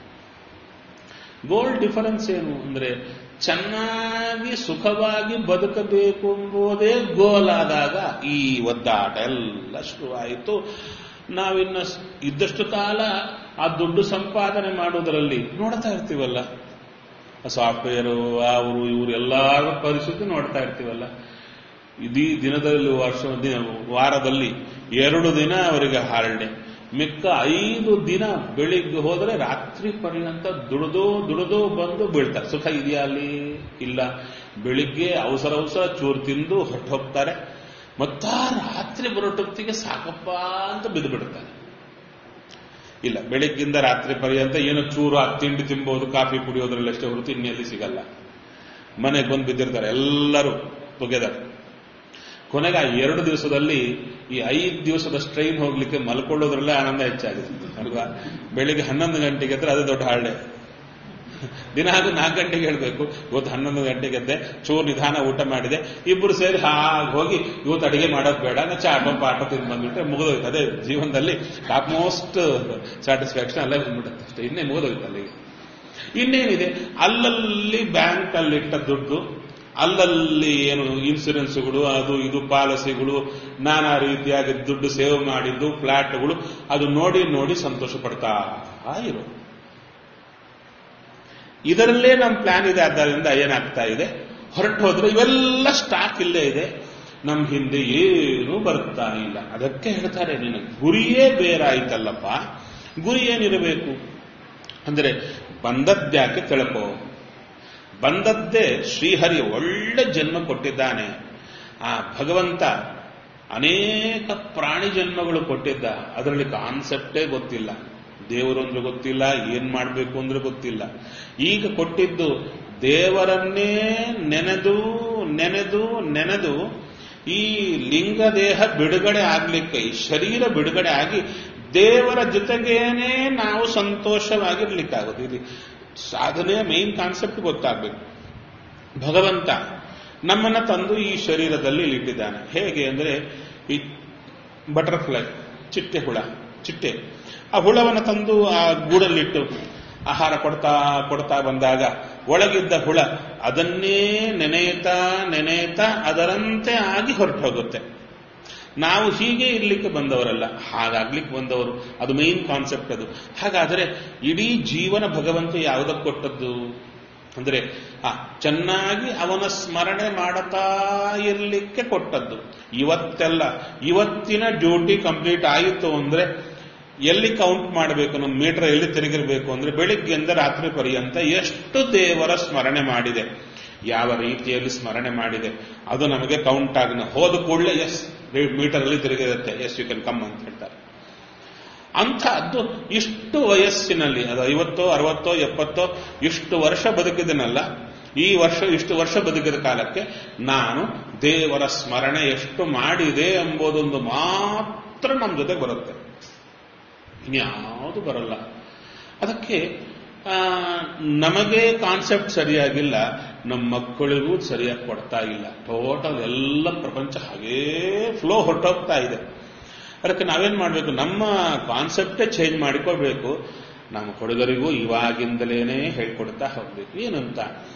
ಗೋಲ್ ಡಿಫರೆನ್ಸ್ ಏನು ಅಂದ್ರೆ ಚೆನ್ನಾಗಿ ಸುಖವಾಗಿ ಬದುಕಬೇಕು ಎಂಬುದೇ ಗೋಲ್ ಆದಾಗ ಈ ಒದ್ದಾಟ ಎಲ್ಲ ಶುರುವಾಯಿತು ನಾವಿನ್ನ ಇದ್ದಷ್ಟು ಕಾಲ ಆ ದುಡ್ಡು ಸಂಪಾದನೆ ಮಾಡೋದರಲ್ಲಿ ನೋಡ್ತಾ ಇರ್ತೀವಲ್ಲ ಸಾಫ್ಟ್ವೇರು ಅವರು ಇವರು ಎಲ್ಲರ ಪರಿಸ್ಥಿತಿ ನೋಡ್ತಾ ಇರ್ತೀವಲ್ಲ ಇಡೀ ದಿನದಲ್ಲಿ ವರ್ಷ ದಿನ ವಾರದಲ್ಲಿ ಎರಡು ದಿನ ಅವರಿಗೆ ಹಾಲ್ಡೆ ಮಿಕ್ಕ ಐದು ದಿನ ಬೆಳಿಗ್ಗೆ ಹೋದರೆ ರಾತ್ರಿ ಪರ್ಯಂತ ದುಡಿದು ದುಡಿದು ಬಂದು ಬೀಳ್ತಾರೆ ಸುಖ ಇದೆಯಾ ಅಲ್ಲಿ ಇಲ್ಲ ಬೆಳಿಗ್ಗೆ ಅವಸರ ಅವಸರ ಚೂರು ತಿಂದು ಹೊಟ್ಟು ಹೋಗ್ತಾರೆ ಮತ್ತ ರಾತ್ರಿ ಬರೋಟೊತ್ತಿಗೆ ಸಾಕಪ್ಪ ಅಂತ ಬಿದ್ದು ಬಿಡ್ತಾರೆ ಇಲ್ಲ ಬೆಳಿಗ್ಗಿಂದ ರಾತ್ರಿ ಪರ್ಯಂತ ಏನೋ ಚೂರು ಆ ತಿಂಡಿ ತಿನ್ಬಹುದು ಕಾಫಿ ಕುಡಿಯೋದ್ರಲ್ಲಿ ಅಷ್ಟೇ ಹೊರತು ಇನ್ನೆಲ್ಲಿ ಸಿಗಲ್ಲ ಮನೆಗೆ ಬಂದು ಬಿದ್ದಿರ್ತಾರೆ ಎಲ್ಲರೂ ಟುಗೆದರ್ ಕೊನೆಗೆ ಆ ಎರಡು ದಿವಸದಲ್ಲಿ ಈ ಐದು ದಿವಸದ ಸ್ಟ್ರೈನ್ ಹೋಗ್ಲಿಕ್ಕೆ ಮಲ್ಕೊಳ್ಳೋದ್ರಲ್ಲೇ ಆನಂದ ಹೆಚ್ಚಾಗಿದೆ ಅಲ್ವಾ ಬೆಳಿಗ್ಗೆ ಹನ್ನೊಂದು ಗಂಟೆಗೆ ಎದ್ರೆ ಅದೇ ದೊಡ್ಡ ಹಾಳ್ಳೆ ದಿನ ಅದು ನಾಲ್ಕು ಗಂಟೆಗೆ ಹೇಳ್ಬೇಕು ಇವತ್ತು ಹನ್ನೊಂದು ಗಂಟೆಗೆ ಎದ್ದೆ ಚೂರು ನಿಧಾನ ಊಟ ಮಾಡಿದೆ ಇಬ್ಬರು ಸೇರಿ ಹಾಗೆ ಹೋಗಿ ಇವತ್ತು ಅಡಿಗೆ ಮಾಡೋದು ಬೇಡ ನಾ ಚಾಟ ಪಾಠ ತಿಂದು ಬಂದ್ಬಿಟ್ರೆ ಮುಗಿದೋಯ್ತು ಅದೇ ಜೀವನದಲ್ಲಿ ಟಾಪ್ ಮೋಸ್ಟ್ ಸ್ಯಾಟಿಸ್ಫ್ಯಾಕ್ಷನ್ ಅಲ್ಲೇ ಬಂದ್ಬಿಡುತ್ತೆ ಅಷ್ಟೇ ಇನ್ನೇ ಮುಗಿದೋಯ್ತು ಅಲ್ಲಿಗೆ ಇನ್ನೇನಿದೆ ಅಲ್ಲಲ್ಲಿ ಬ್ಯಾಂಕ್ ಅಲ್ಲಿ ಇಟ್ಟ ದುಡ್ಡು ಅಲ್ಲಲ್ಲಿ ಏನು ಇನ್ಸೂರೆನ್ಸ್ಗಳು ಅದು ಇದು ಪಾಲಿಸಿಗಳು ನಾನಾ ರೀತಿಯಾಗಿ ದುಡ್ಡು ಸೇವ್ ಮಾಡಿದ್ದು ಫ್ಲಾಟ್ಗಳು ಅದು ನೋಡಿ ನೋಡಿ ಸಂತೋಷ ಪಡ್ತಾ ಇರು ಇದರಲ್ಲೇ ನಮ್ಮ ಪ್ಲಾನ್ ಇದೆ ಆದ್ದರಿಂದ ಏನಾಗ್ತಾ ಇದೆ ಹೊರಟು ಹೋದ್ರೆ ಇವೆಲ್ಲ ಸ್ಟಾಕ್ ಇಲ್ಲೇ ಇದೆ ನಮ್ಮ ಹಿಂದೆ ಏನೂ ಬರ್ತಾ ಇಲ್ಲ ಅದಕ್ಕೆ ಹೇಳ್ತಾರೆ ನಿನ್ನ ಗುರಿಯೇ ಬೇರಾಯ್ತಲ್ಲಪ್ಪ ಗುರಿ ಏನಿರಬೇಕು ಅಂದ್ರೆ ಬಂದದ್ಯಾಕೆ ತಿಳ್ಕೋ ಬಂದದ್ದೇ ಶ್ರೀಹರಿ ಒಳ್ಳೆ ಜನ್ಮ ಕೊಟ್ಟಿದ್ದಾನೆ ಆ ಭಗವಂತ ಅನೇಕ ಪ್ರಾಣಿ ಜನ್ಮಗಳು ಕೊಟ್ಟಿದ್ದ ಅದರಲ್ಲಿ ಕಾನ್ಸೆಪ್ಟೇ ಗೊತ್ತಿಲ್ಲ ದೇವರು ಅಂದ್ರೆ ಗೊತ್ತಿಲ್ಲ ಏನ್ ಮಾಡಬೇಕು ಅಂದ್ರೆ ಗೊತ್ತಿಲ್ಲ ಈಗ ಕೊಟ್ಟಿದ್ದು ದೇವರನ್ನೇ ನೆನೆದು ನೆನೆದು ನೆನೆದು ಈ ಲಿಂಗದೇಹ ಬಿಡುಗಡೆ ಆಗ್ಲಿಕ್ಕೆ ಈ ಶರೀರ ಬಿಡುಗಡೆ ಆಗಿ ದೇವರ ಜೊತೆಗೇನೆ ನಾವು ಸಂತೋಷವಾಗಿರ್ಲಿಕ್ಕಾಗುತ್ತೆ ಇಲ್ಲಿ ಸಾಧನೆಯ ಮೇನ್ ಕಾನ್ಸೆಪ್ಟ್ ಗೊತ್ತಾಗಬೇಕು ಭಗವಂತ ನಮ್ಮನ್ನ ತಂದು ಈ ಶರೀರದಲ್ಲಿ ಇಟ್ಟಿದ್ದಾನೆ ಹೇಗೆ ಅಂದ್ರೆ ಈ ಬಟರ್ಫ್ಲೈ ಚಿಟ್ಟೆ ಹುಳ ಚಿಟ್ಟೆ ಆ ಹುಳವನ್ನು ತಂದು ಆ ಗೂಡಲ್ಲಿಟ್ಟು ಆಹಾರ ಕೊಡ್ತಾ ಕೊಡ್ತಾ ಬಂದಾಗ ಒಳಗಿದ್ದ ಹುಳ ಅದನ್ನೇ ನೆನೆಯುತ್ತಾ ನೆನೆಯುತ್ತಾ ಅದರಂತೆ ಆಗಿ ಹೊರಟು ಹೋಗುತ್ತೆ ನಾವು ಹೀಗೆ ಇರ್ಲಿಕ್ಕೆ ಬಂದವರಲ್ಲ ಹಾಗಾಗ್ಲಿಕ್ಕೆ ಬಂದವರು ಅದು ಮೇನ್ ಕಾನ್ಸೆಪ್ಟ್ ಅದು ಹಾಗಾದರೆ ಇಡೀ ಜೀವನ ಭಗವಂತ ಯಾವುದಕ್ಕೆ ಕೊಟ್ಟದ್ದು ಅಂದ್ರೆ ಆ ಚೆನ್ನಾಗಿ ಅವನ ಸ್ಮರಣೆ ಮಾಡುತ್ತಾ ಇರಲಿಕ್ಕೆ ಕೊಟ್ಟದ್ದು ಇವತ್ತೆಲ್ಲ ಇವತ್ತಿನ ಡ್ಯೂಟಿ ಕಂಪ್ಲೀಟ್ ಆಯಿತು ಅಂದ್ರೆ ಎಲ್ಲಿ ಕೌಂಟ್ ಮಾಡಬೇಕು ನಮ್ಮ ಮೀಟರ್ ಎಲ್ಲಿ ತಿರುಗಿರಬೇಕು ಅಂದ್ರೆ ಬೆಳಿಗ್ಗೆಯಿಂದ ರಾತ್ರಿ ಪರ್ಯಂತ ಎಷ್ಟು ದೇವರ ಸ್ಮರಣೆ ಮಾಡಿದೆ ಯಾವ ರೀತಿಯಲ್ಲಿ ಸ್ಮರಣೆ ಮಾಡಿದೆ ಅದು ನಮಗೆ ಕೌಂಟ್ ಆಗಿ ಹೋದ ಕೂಡಲೇ ಎಸ್ ಮೀಟರ್ ಅಲ್ಲಿ ತಿರುಗಿರುತ್ತೆ ಎಸ್ ಯು ಕ್ಯಾನ್ ಕಮ್ ಅಂತ ಹೇಳ್ತಾರೆ ಅಂಥದ್ದು ಇಷ್ಟು ವಯಸ್ಸಿನಲ್ಲಿ ಅದು ಐವತ್ತೋ ಅರವತ್ತೋ ಎಪ್ಪತ್ತೋ ಇಷ್ಟು ವರ್ಷ ಬದುಕಿದನಲ್ಲ ಈ ವರ್ಷ ಇಷ್ಟು ವರ್ಷ ಬದುಕಿದ ಕಾಲಕ್ಕೆ ನಾನು ದೇವರ ಸ್ಮರಣೆ ಎಷ್ಟು ಮಾಡಿದೆ ಎಂಬುದೊಂದು ಮಾತ್ರ ನಮ್ಮ ಜೊತೆ ಬರುತ್ತೆ ಇನ್ಯಾವುದು ಬರಲ್ಲ ಅದಕ್ಕೆ ಆ, ನಮಗೆ ಕಾನ್ಸೆಪ್ಟ್ ಸರಿಯಾಗಿಲ್ಲ ನಮ್ಮ ಮಕ್ಕಳಿಗೂ ಸರಿಯಾಗಿ ಕೊಡ್ತಾ ಇಲ್ಲ ಟೋಟಲ್ ಎಲ್ಲ ಪ್ರಪಂಚ ಹಾಗೇ ಫ್ಲೋ ಹೊರಟೋಗ್ತಾ ಇದೆ ಅದಕ್ಕೆ ನಾವೇನ್ ಮಾಡಬೇಕು ನಮ್ಮ ಕಾನ್ಸೆಪ್ಟೇ ಚೇಂಜ್ ಮಾಡಿಕೊಳ್ಬೇಕು ನಮ್ಮ ಹುಡುಗರಿಗೂ ಇವಾಗಿಂದಲೇನೆ ಹೇಳ್ಕೊಡ್ತಾ ಹೋಗ್ಬೇಕು ಏನಂತ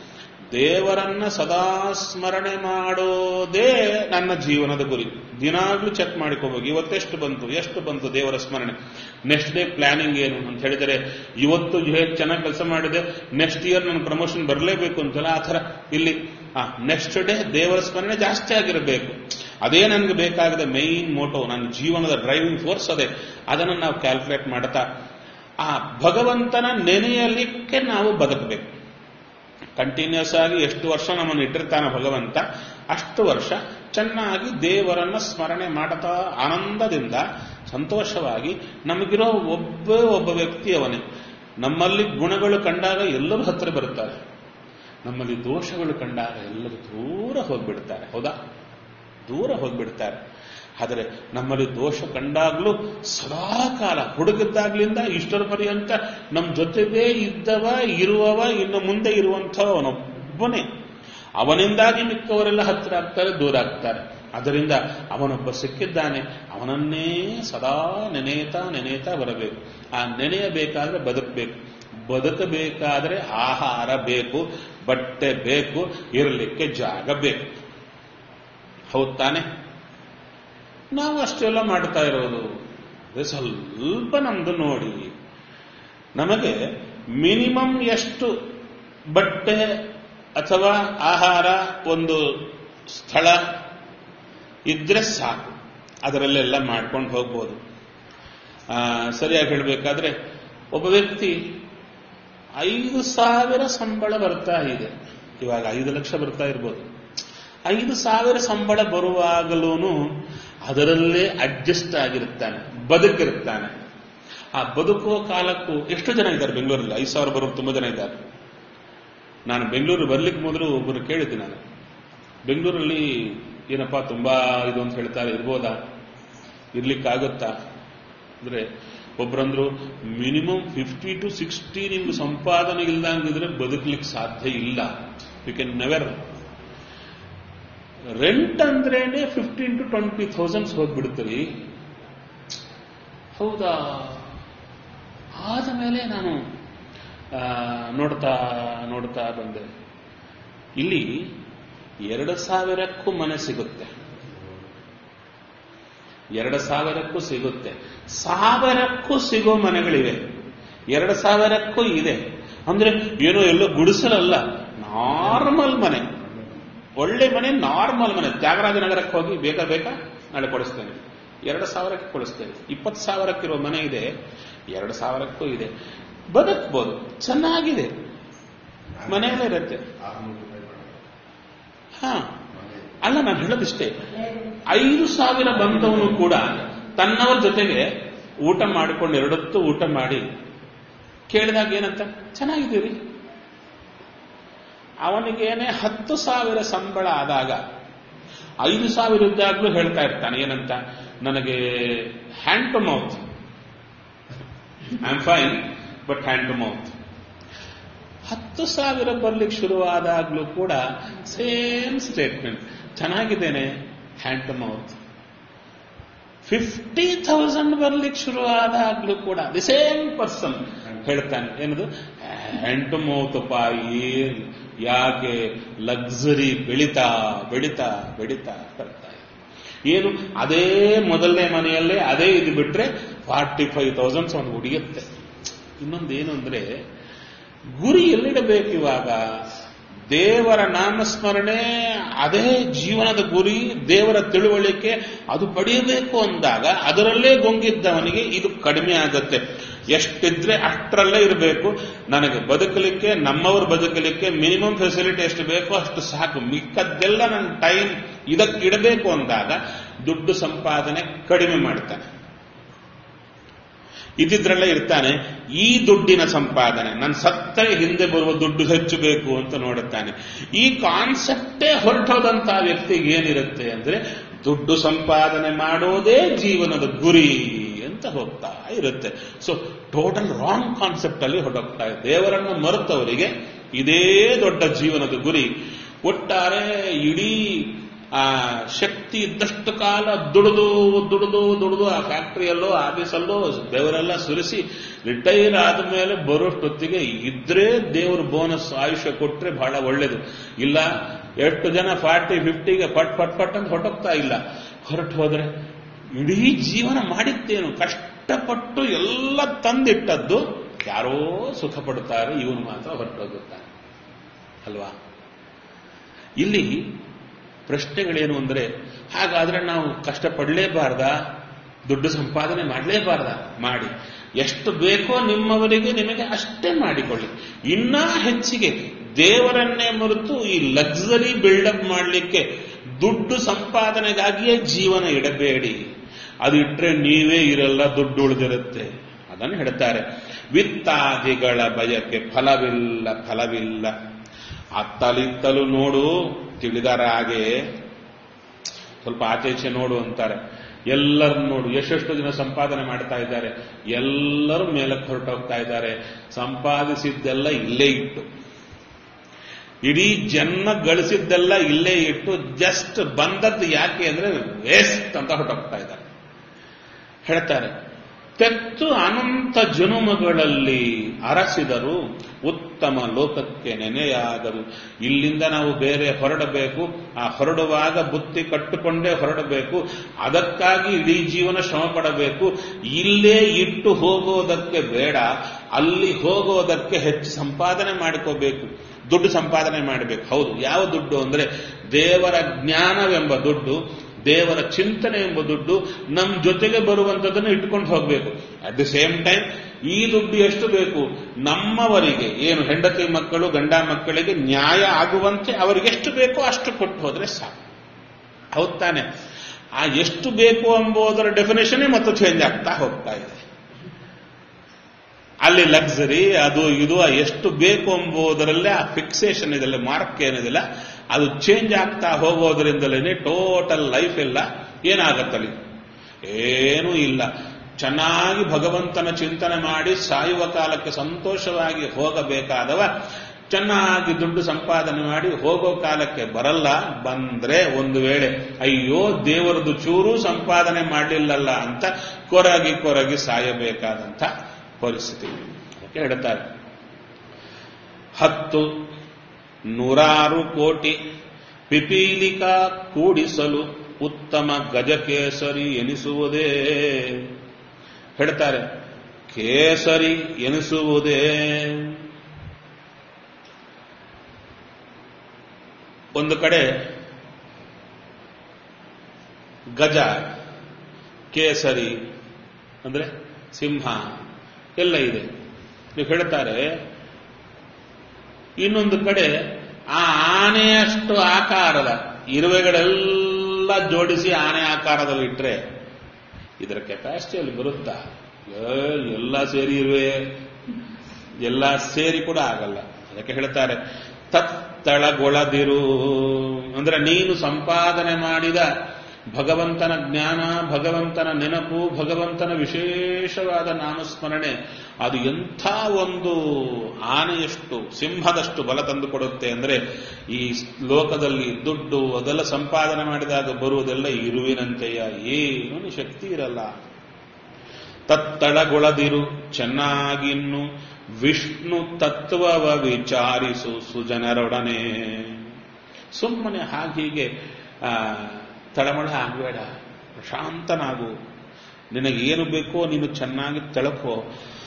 ದೇವರನ್ನ ಸದಾ ಸ್ಮರಣೆ ಮಾಡೋದೇ ನನ್ನ ಜೀವನದ ಗುರಿ ದಿನಾಗ್ಲೂ ಚೆಕ್ ಮಾಡಿಕೋಬೇಕು ಇವತ್ತೆಷ್ಟು ಬಂತು ಎಷ್ಟು ಬಂತು ದೇವರ ಸ್ಮರಣೆ ನೆಕ್ಸ್ಟ್ ಡೇ ಪ್ಲಾನಿಂಗ್ ಏನು ಅಂತ ಹೇಳಿದರೆ ಇವತ್ತು ಹೇಗೆ ಚೆನ್ನಾಗಿ ಕೆಲಸ ಮಾಡಿದೆ ನೆಕ್ಸ್ಟ್ ಇಯರ್ ನನ್ನ ಪ್ರಮೋಷನ್ ಬರಲೇಬೇಕು ಅಂತಲ್ಲ ಆ ಥರ ಇಲ್ಲಿ ನೆಕ್ಸ್ಟ್ ಡೇ ದೇವರ ಸ್ಮರಣೆ ಜಾಸ್ತಿ ಆಗಿರಬೇಕು ಅದೇ ನನಗೆ ಬೇಕಾಗದ ಮೈನ್ ಮೋಟೋ ನನ್ನ ಜೀವನದ ಡ್ರೈವಿಂಗ್ ಫೋರ್ಸ್ ಅದೇ ಅದನ್ನು ನಾವು ಕ್ಯಾಲ್ಕುಲೇಟ್ ಮಾಡ್ತಾ ಆ ಭಗವಂತನ ನೆನೆಯಲಿಕ್ಕೆ ನಾವು ಬದುಕಬೇಕು ಕಂಟಿನ್ಯೂಸ್ ಆಗಿ ಎಷ್ಟು ವರ್ಷ ನಮ್ಮನ್ನು ಇಟ್ಟಿರ್ತಾನ ಭಗವಂತ ಅಷ್ಟು ವರ್ಷ ಚೆನ್ನಾಗಿ ದೇವರನ್ನ ಸ್ಮರಣೆ ಮಾಡ್ತಾ ಆನಂದದಿಂದ ಸಂತೋಷವಾಗಿ ನಮಗಿರೋ ಒಬ್ಬ ಒಬ್ಬ ವ್ಯಕ್ತಿ ಅವನೇ ನಮ್ಮಲ್ಲಿ ಗುಣಗಳು ಕಂಡಾಗ ಎಲ್ಲರೂ ಹತ್ತಿರ ಬರುತ್ತಾರೆ ನಮ್ಮಲ್ಲಿ ದೋಷಗಳು ಕಂಡಾಗ ಎಲ್ಲರೂ ದೂರ ಹೋಗ್ಬಿಡ್ತಾರೆ ಹೌದಾ ದೂರ ಹೋಗ್ಬಿಡ್ತಾರೆ ಆದರೆ ನಮ್ಮಲ್ಲಿ ದೋಷ ಕಂಡಾಗ್ಲೂ ಸದಾ ಕಾಲ ಹುಡುಗಿದ್ದಾಗ್ಲಿಂದ ಇಷ್ಟರ ಪರ್ಯಂತ ನಮ್ಮ ಜೊತೆಗೇ ಇದ್ದವ ಇರುವವ ಇನ್ನು ಮುಂದೆ ಇರುವಂಥವ ಅವನೊಬ್ಬನೇ ಅವನಿಂದಾಗಿ ಮಿಕ್ಕವರೆಲ್ಲ ಹತ್ತಿರ ಆಗ್ತಾರೆ ದೂರ ಆಗ್ತಾರೆ ಅದರಿಂದ ಅವನೊಬ್ಬ ಸಿಕ್ಕಿದ್ದಾನೆ ಅವನನ್ನೇ ಸದಾ ನೆನೆಯುತ್ತಾ ನೆನೆಯುತ್ತಾ ಬರಬೇಕು ಆ ನೆನೆಯಬೇಕಾದ್ರೆ ಬದುಕಬೇಕು ಬದುಕಬೇಕಾದ್ರೆ ಆಹಾರ ಬೇಕು ಬಟ್ಟೆ ಬೇಕು ಇರಲಿಕ್ಕೆ ಜಾಗ ಬೇಕು ಹೌದ್ ತಾನೆ ನಾವು ಅಷ್ಟೆಲ್ಲ ಮಾಡ್ತಾ ಇರೋದು ಅದೇ ಸ್ವಲ್ಪ ನಮ್ದು ನೋಡಿ ನಮಗೆ ಮಿನಿಮಮ್ ಎಷ್ಟು ಬಟ್ಟೆ ಅಥವಾ ಆಹಾರ ಒಂದು ಸ್ಥಳ ಇದ್ರೆ ಸಾಕು ಅದರಲ್ಲೆಲ್ಲ ಮಾಡ್ಕೊಂಡು ಹೋಗ್ಬೋದು ಆ, ಸರಿಯಾಗಿ ಹೇಳಬೇಕಾದ್ರೆ ಒಬ್ಬ ವ್ಯಕ್ತಿ ಐದು ಸಾವಿರ ಸಂಬಳ ಬರ್ತಾ ಇದೆ ಇವಾಗ ಐದು ಲಕ್ಷ ಬರ್ತಾ ಇರ್ಬೋದು ಐದು ಸಾವಿರ ಸಂಬಳ ಬರುವಾಗಲೂ ಅದರಲ್ಲೇ ಅಡ್ಜಸ್ಟ್ ಆಗಿರುತ್ತಾನೆ ಬದುಕಿರುತ್ತಾನೆ ಆ ಬದುಕುವ ಕಾಲಕ್ಕೂ ಎಷ್ಟು ಜನ ಇದ್ದಾರೆ ಬೆಂಗಳೂರಲ್ಲಿ ಐದು ಸಾವಿರ ಬರೋರು ತುಂಬಾ ಜನ ಇದ್ದಾರೆ ನಾನು ಬೆಂಗಳೂರು ಬರ್ಲಿಕ್ಕೆ ಮೊದಲು ಒಬ್ಬರು ಕೇಳಿದ್ದೆ ನಾನು ಬೆಂಗಳೂರಲ್ಲಿ ಏನಪ್ಪಾ ತುಂಬಾ ಇದು ಅಂತ ಹೇಳ್ತಾರೆ ಇರ್ಬೋದಾ ಇರ್ಲಿಕ್ಕಾಗುತ್ತಾ ಅಂದ್ರೆ ಒಬ್ರಂದ್ರು ಮಿನಿಮಮ್ ಫಿಫ್ಟಿ ಟು ಸಿಕ್ಸ್ಟಿ ನಿಮ್ಗೆ ಸಂಪಾದನೆ ಇಲ್ದಂಗಿದ್ರೆ ಬದುಕಲಿಕ್ಕೆ ಸಾಧ್ಯ ಇಲ್ಲ ಯು ಕ್ಯಾನ್ ನೆವರ್ ರೆಂಟ್ ಅಂದ್ರೇನೆ ಫಿಫ್ಟೀನ್ ಟು ಟ್ವೆಂಟಿ ಥೌಸಂಡ್ಸ್ ಹೋಗ್ಬಿಡುತ್ತೀರಿ ಹೌದಾ ಆದ ಮೇಲೆ ನಾನು ಆ, ನೋಡ್ತಾ ನೋಡ್ತಾ ಬಂದೆ ಇಲ್ಲಿ ಎರಡು ಸಾವಿರಕ್ಕೂ ಮನೆ ಸಿಗುತ್ತೆ ಎರಡು ಸಾವಿರಕ್ಕೂ ಸಿಗುತ್ತೆ ಸಾವಿರಕ್ಕೂ ಸಿಗೋ ಮನೆಗಳಿವೆ ಎರಡು ಸಾವಿರಕ್ಕೂ ಇದೆ ಅಂದ್ರೆ ಏನೋ ಎಲ್ಲೋ ಗುಡಿಸಲಲ್ಲ ನಾರ್ಮಲ್ ಮನೆ ಒಳ್ಳೆ ಮನೆ ನಾರ್ಮಲ್ ಮನೆ ತ್ಯಾಗರಾಜನಗರಕ್ಕೆ ಹೋಗಿ ಬೇಕಾ ಬೇಕಾ ನಾಳೆ ಕೊಡಿಸ್ತೇನೆ ಎರಡು ಸಾವಿರಕ್ಕೆ ಕೊಡಿಸ್ತೇನೆ ಇಪ್ಪತ್ತು ಸಾವಿರಕ್ಕಿರೋ ಮನೆ ಇದೆ ಎರಡು ಸಾವಿರಕ್ಕೂ ಇದೆ ಬದುಕ್ಬೋದು ಚೆನ್ನಾಗಿದೆ ಮನೆಯಲ್ಲೇ ಇರುತ್ತೆ ಹಾ ಅಲ್ಲ ನಾನು ಹೇಳೋದಿಷ್ಟೇ ಐದು ಸಾವಿರ ಬಂದವನು ಕೂಡ ತನ್ನವರ ಜೊತೆಗೆ ಊಟ ಮಾಡಿಕೊಂಡು ಎರಡೊತ್ತು ಊಟ ಮಾಡಿ ಕೇಳಿದಾಗ ಏನಂತ ಚೆನ್ನಾಗಿದ್ದೀರಿ ಅವನಿಗೇನೆ ಹತ್ತು ಸಾವಿರ ಸಂಬಳ ಆದಾಗ ಐದು ಸಾವಿರ ಇದ್ದಾಗಲೂ ಹೇಳ್ತಾ ಇರ್ತಾನೆ ಏನಂತ ನನಗೆ hand to mouth I am fine but hand to mouth ಹತ್ತು ಸಾವಿರ ಬರ್ಲಿಕ್ಕೆ ಶುರುವಾದಾಗ್ಲೂ ಕೂಡ ಸೇಮ್ ಸ್ಟೇಟ್ಮೆಂಟ್ ಚೆನ್ನಾಗಿದ್ದೇನೆ hand to mouth fifty thousand ಬರ್ಲಿಕ್ಕೆ ಶುರುವಾದಾಗ್ಲೂ ಕೂಡ ದಿ ಸೇಮ್ ಪರ್ಸನ್ ಹೇಳ್ತಾನೆ ಏನದು ಹ್ಯಾಂಡ್ ಟು ಮೌತ್ ಏನ್ ಯಾಕೆ ಲಕ್ಸುರಿ ಬೆಳಿತಾ ಬೆಳಿತಾ ಬೆಳಿತಾ ಬರ್ತಾ ಇದೆ ಏನು ಅದೇ ಮೊದಲನೇ ಮನೆಯಲ್ಲೇ ಅದೇ ಇದು ಬಿಟ್ರೆ ಫಾರ್ಟಿ ಫೈವ್ ತೌಸಂಡ್ಸ್ ಅವನು ಉಳಿಯುತ್ತೆ ಇನ್ನೊಂದು ಏನು ಅಂದ್ರೆ ಗುರಿ ಎಲ್ಲಿಡಬೇಕು ಇವಾಗ ದೇವರ ನಾಮಸ್ಮರಣೆ ಅದೇ ಜೀವನದ ಗುರಿ ದೇವರ ತಿಳುವಳಿಕೆ ಅದು ಪಡೆಯಬೇಕು ಅಂದಾಗ ಅದರಲ್ಲೇ ಗೊಂಗಿದ್ದವನಿಗೆ ಇದು ಕಡಿಮೆ ಆಗುತ್ತೆ ಎಷ್ಟಿದ್ರೆ ಅಷ್ಟರಲ್ಲೇ ಇರಬೇಕು ನನಗೆ ಬದುಕಲಿಕ್ಕೆ ನಮ್ಮವರು ಬದುಕಲಿಕ್ಕೆ ಮಿನಿಮಮ್ ಫೆಸಿಲಿಟಿ ಎಷ್ಟು ಬೇಕೋ ಅಷ್ಟು ಸಾಕು ಮಿಕ್ಕದ್ದೆಲ್ಲ ನನ್ನ ಟೈಮ್ ಇದಕ್ಕೆ ಇಡಬೇಕು ಅಂದಾಗ ದುಡ್ಡು ಸಂಪಾದನೆ ಕಡಿಮೆ ಮಾಡ್ತಾನೆ ಇದ್ದಿದ್ರಲ್ಲೇ ಇರ್ತಾನೆ ಈ ದುಡ್ಡಿನ ಸಂಪಾದನೆ ನನ್ನ ಸತ್ತರೆ ಹಿಂದೆ ಬರುವ ದುಡ್ಡು ಹೆಚ್ಚು ಬೇಕು ಅಂತ ನೋಡುತ್ತಾನೆ ಈ ಕಾನ್ಸೆಪ್ಟೇ ಹೊರಟೋದಂತಹ ವ್ಯಕ್ತಿಗೆ ಏನಿರುತ್ತೆ ಅಂದ್ರೆ ದುಡ್ಡು ಸಂಪಾದನೆ ಮಾಡೋದೇ ಜೀವನದ ಗುರಿ ಅಂತ ಹೋಗ್ತಾ ಇರುತ್ತೆ ಸೊ ಟೋಟಲ್ ರಾಂಗ್ ಕಾನ್ಸೆಪ್ಟ್ ಅಲ್ಲಿ ಹೊರಟೋಗ್ತಾ ಇದೆ ದೇವರನ್ನು ಮರೆತವರಿಗೆ ಇದೇ ದೊಡ್ಡ ಜೀವನದ ಗುರಿ ಒಟ್ಟಾರೆ ಇಡೀ ಆ ಶಕ್ತಿ ಇದ್ದಷ್ಟು ಕಾಲ ದುಡಿದು ದುಡಿದು ದುಡಿದು ಆ ಫ್ಯಾಕ್ಟರಿಯಲ್ಲೋ ಆಫೀಸಲ್ಲೋ ಬೆವರೆಲ್ಲ ಸುರಿಸಿ ರಿಟೈರ್ ಆದಮೇಲೆ ಬರೋಷ್ಟೊತ್ತಿಗೆ ಇದ್ರೆ ದೇವರು ಬೋನಸ್ ಆಯುಷ್ಯ ಕೊಟ್ರೆ ಬಹಳ ಒಳ್ಳೇದು ಇಲ್ಲ ಎಷ್ಟು ಜನ ಫಾರ್ಟಿ ಫಿಫ್ಟಿಗೆ ಪಟ್ ಪಟ್ ಪಟ್ ಅಂತ ಹೊರಟೋಗ್ತಾ ಇಲ್ಲ ಹೊರಟು ಹೋದ್ರೆ ಇಡೀ ಜೀವನ ಮಾಡಿದ್ದೇನು ಕಷ್ಟಪಟ್ಟು ಎಲ್ಲ ತಂದಿಟ್ಟದ್ದು ಯಾರೋ ಸುಖ ಪಡುತ್ತಾರೆ ಇವನು ಮಾತ್ರ ಹೊರಟೋಗುತ್ತಾನೆ ಅಲ್ವಾ ಇಲ್ಲಿ ಪ್ರಶ್ನೆಗಳೇನು ಅಂದರೆ ಹಾಗಾದ್ರೆ ನಾವು ಕಷ್ಟಪಡಲೇಬಾರ್ದ ದುಡ್ಡು ಸಂಪಾದನೆ ಮಾಡಲೇಬಾರ್ದ ಮಾಡಿ ಎಷ್ಟು ಬೇಕೋ ನಿಮ್ಮವರಿಗೆ ನಿಮಗೆ ಅಷ್ಟೇ ಮಾಡಿಕೊಳ್ಳಿ ಇನ್ನ ಹೆಚ್ಚಿಗೆ ದೇವರನ್ನೇ ಮರೆತು ಈ ಲಕ್ಸರಿ ಬಿಲ್ಡಪ್ ಮಾಡಲಿಕ್ಕೆ ದುಡ್ಡು ಸಂಪಾದನೆಗಾಗಿಯೇ ಜೀವನ ಇಡಬೇಡಿ ಅದು ಇಟ್ರೆ ನೀವೇ ಇರಲ್ಲ ದುಡ್ಡು ಉಳಿದಿರುತ್ತೆ ಅದನ್ನು ಹೇಳ್ತಾರೆ ವಿತ್ತಾದಿಗಳ ಬಯಕೆ ಫಲವಿಲ್ಲ ಫಲವಿಲ್ಲ ಅತ್ತಲಿತ್ತಲು ನೋಡು ತಿಳಿದಾರ ಹಾಗೆ ಸ್ವಲ್ಪ ಆಚೆ ನೋಡು ಅಂತಾರೆ ಎಲ್ಲರೂ ನೋಡು ಎಷ್ಟೆಷ್ಟು ಜನ ಸಂಪಾದನೆ ಮಾಡ್ತಾ ಇದ್ದಾರೆ ಎಲ್ಲರೂ ಮೇಲಕ್ಕೆ ಹೊರಟೋಗ್ತಾ ಇದ್ದಾರೆ ಸಂಪಾದಿಸಿದ್ದೆಲ್ಲ ಇಲ್ಲೇ ಇಟ್ಟು ಇಡೀ ಜನ್ಮ ಗಳಿಸಿದ್ದೆಲ್ಲ ಇಲ್ಲೇ ಇಟ್ಟು ಜಸ್ಟ್ ಬಂದದ್ದು ಯಾಕೆ ಅಂದ್ರೆ ವೇಸ್ಟ್ ಅಂತ ಹೊರಟೋಗ್ತಾ ಇದ್ದಾರೆ ಹೇಳ್ತಾರೆ ತೆತ್ತು ಅನಂತ ಜನುಮಗಳಲ್ಲಿ ಅರಸಿದರು ಉತ್ತಮ ಲೋಕಕ್ಕೆ ನೆನೆಯಾದರು ಇಲ್ಲಿಂದ ನಾವು ಬೇರೆ ಹೊರಡಬೇಕು ಆ ಹೊರಡುವಾಗ ಬುತ್ತಿ ಕಟ್ಟುಕೊಂಡೇ ಹೊರಡಬೇಕು ಅದಕ್ಕಾಗಿ ಇಡೀ ಜೀವನ ಶ್ರಮ ಪಡಬೇಕು ಇಲ್ಲೇ ಇಟ್ಟು ಹೋಗೋದಕ್ಕೆ ಬೇಡ ಅಲ್ಲಿ ಹೋಗೋದಕ್ಕೆ ಹೆಚ್ಚು ಸಂಪಾದನೆ ಮಾಡಿಕೋಬೇಕು ದುಡ್ಡು ಸಂಪಾದನೆ ಮಾಡಬೇಕು ಹೌದು ಯಾವ ದುಡ್ಡು ಅಂದ್ರೆ ದೇವರ ಜ್ಞಾನವೆಂಬ ದುಡ್ಡು ದೇವರ ಚಿಂತನೆ ಎಂಬ ದುಡ್ಡು ನಮ್ಮ ಜೊತೆಗೆ ಬರುವಂಥದ್ದನ್ನು ಇಟ್ಕೊಂಡು ಹೋಗಬೇಕು ಅಟ್ ದಿ ಸೇಮ್ ಟೈಮ್ ಈ ದುಡ್ಡು ಎಷ್ಟು ಬೇಕು ನಮ್ಮವರಿಗೆ ಏನು ಹೆಂಡತಿ ಮಕ್ಕಳು ಗಂಡ ಮಕ್ಕಳಿಗೆ ನ್ಯಾಯ ಆಗುವಂತೆ ಅವರಿಗೆ ಎಷ್ಟು ಬೇಕೋ ಅಷ್ಟು ಕೊಟ್ಟು ಹೋದ್ರೆ ಸಾಕು ಹೌದ್ ತಾನೆ ಆ ಎಷ್ಟು ಬೇಕು ಎಂಬುದರ ಡೆಫಿನೇಷನ್ ಮತ್ತು ಚೇಂಜ್ ಆಗ್ತಾ ಹೋಗ್ತಾ ಇದೆ ಅಲ್ಲಿ ಲಕ್ಸರಿ ಅದು ಇದು ಎಷ್ಟು ಬೇಕು ಎಂಬುದರಲ್ಲೇ ಆ ಫಿಕ್ಸೇಷನ್ ಇದೆಲ್ಲ ಮಾರ್ಕ್ ಏನಿದೆಲ್ಲ ಅದು ಚೇಂಜ್ ಆಗ್ತಾ ಹೋಗೋದ್ರಿಂದಲೇ ಟೋಟಲ್ ಲೈಫ್ ಎಲ್ಲ ಏನಾಗತ್ತಲ್ಲಿ ಏನೂ ಇಲ್ಲ ಚೆನ್ನಾಗಿ ಭಗವಂತನ ಚಿಂತನೆ ಮಾಡಿ ಸಾಯುವ ಕಾಲಕ್ಕೆ ಸಂತೋಷವಾಗಿ ಹೋಗಬೇಕಾದವ ಚೆನ್ನಾಗಿ ದುಡ್ಡು ಸಂಪಾದನೆ ಮಾಡಿ ಹೋಗೋ ಕಾಲಕ್ಕೆ ಬರಲ್ಲ ಬಂದ್ರೆ ಒಂದು ವೇಳೆ ಅಯ್ಯೋ ದೇವರದು ಚೂರು ಸಂಪಾದನೆ ಮಾಡಲಿಲ್ಲಲ್ಲ ಅಂತ ಕೊರಗಿ ಕೊರಗಿ ಸಾಯಬೇಕಾದಂಥ ಪರಿಸ್ಥಿತಿ ಅದಕ್ಕೆ ಹೇಳ್ತಾರೆ ಹತ್ತು ನೂರಾರು ಕೋಟಿ ಪಿಪೀಲಿಕಾ ಕೂಡಿಸಲು ಉತ್ತಮ ಗಜಕೇಸರಿ ಎನಿಸುವುದೇ ಹೇಳ್ತಾರೆ ಕೇಸರಿ ಎನಿಸುವುದೇ ಒಂದು ಕಡೆ ಗಜ ಕೇಸರಿ ಅಂದ್ರೆ ಸಿಂಹ ಎಲ್ಲ ಇದೆ ನೀವು ಹೇಳ್ತಾರೆ ಇನ್ನೊಂದು ಕಡೆ ಆ ಆನೆಯಷ್ಟು ಆಕಾರದ ಇರುವೆಗಳೆಲ್ಲ ಜೋಡಿಸಿ ಆನೆ ಆಕಾರದಲ್ಲಿ ಇಟ್ರೆ ಇದರ ಕೆಪಾಸಿಟಿಯಲ್ಲಿ ಬರುತ್ತಾ ಎಲ್ಲ ಸೇರಿ ಇರುವೆ ಎಲ್ಲ ಸೇರಿ ಕೂಡ ಆಗಲ್ಲ ಅದಕ್ಕೆ ಹೇಳ್ತಾರೆ ತತ್ತಳಗೊಳದಿರು ಅಂದ್ರೆ ನೀನು ಸಂಪಾದನೆ ಮಾಡಿದ ಭಗವಂತನ ಜ್ಞಾನ ಭಗವಂತನ ನೆನಪು ಭಗವಂತನ ವಿಶೇಷವಾದ ನಾಮಸ್ಮರಣೆ ಅದು ಎಂಥ ಒಂದು ಆನೆಯಷ್ಟು ಸಿಂಹದಷ್ಟು ಬಲ ತಂದು ಕೊಡುತ್ತೆ ಅಂದ್ರೆ ಈ ಲೋಕದಲ್ಲಿ ದುಡ್ಡು ಅದೆಲ್ಲ ಸಂಪಾದನೆ ಮಾಡಿದಾಗ ಬರುವುದೆಲ್ಲ ಇರುವಿನಂತೆಯ ಏನು ಶಕ್ತಿ ಇರಲ್ಲ ತತ್ತಳಗೊಳದಿರು ಚೆನ್ನಾಗಿನ್ನು ವಿಷ್ಣು ತತ್ವವ ವಿಚಾರಿಸು ಸುಜನರೊಡನೆ ಸುಮ್ಮನೆ ಹಾಗೀಗೆ ತಳಮಳ ಆಗಬೇಡ ಪ್ರಶಾಂತನಾಗು ನಿನಗೆ ಏನು ಬೇಕೋ ನೀನು ಚೆನ್ನಾಗಿ ತಿಳ್ಕೋ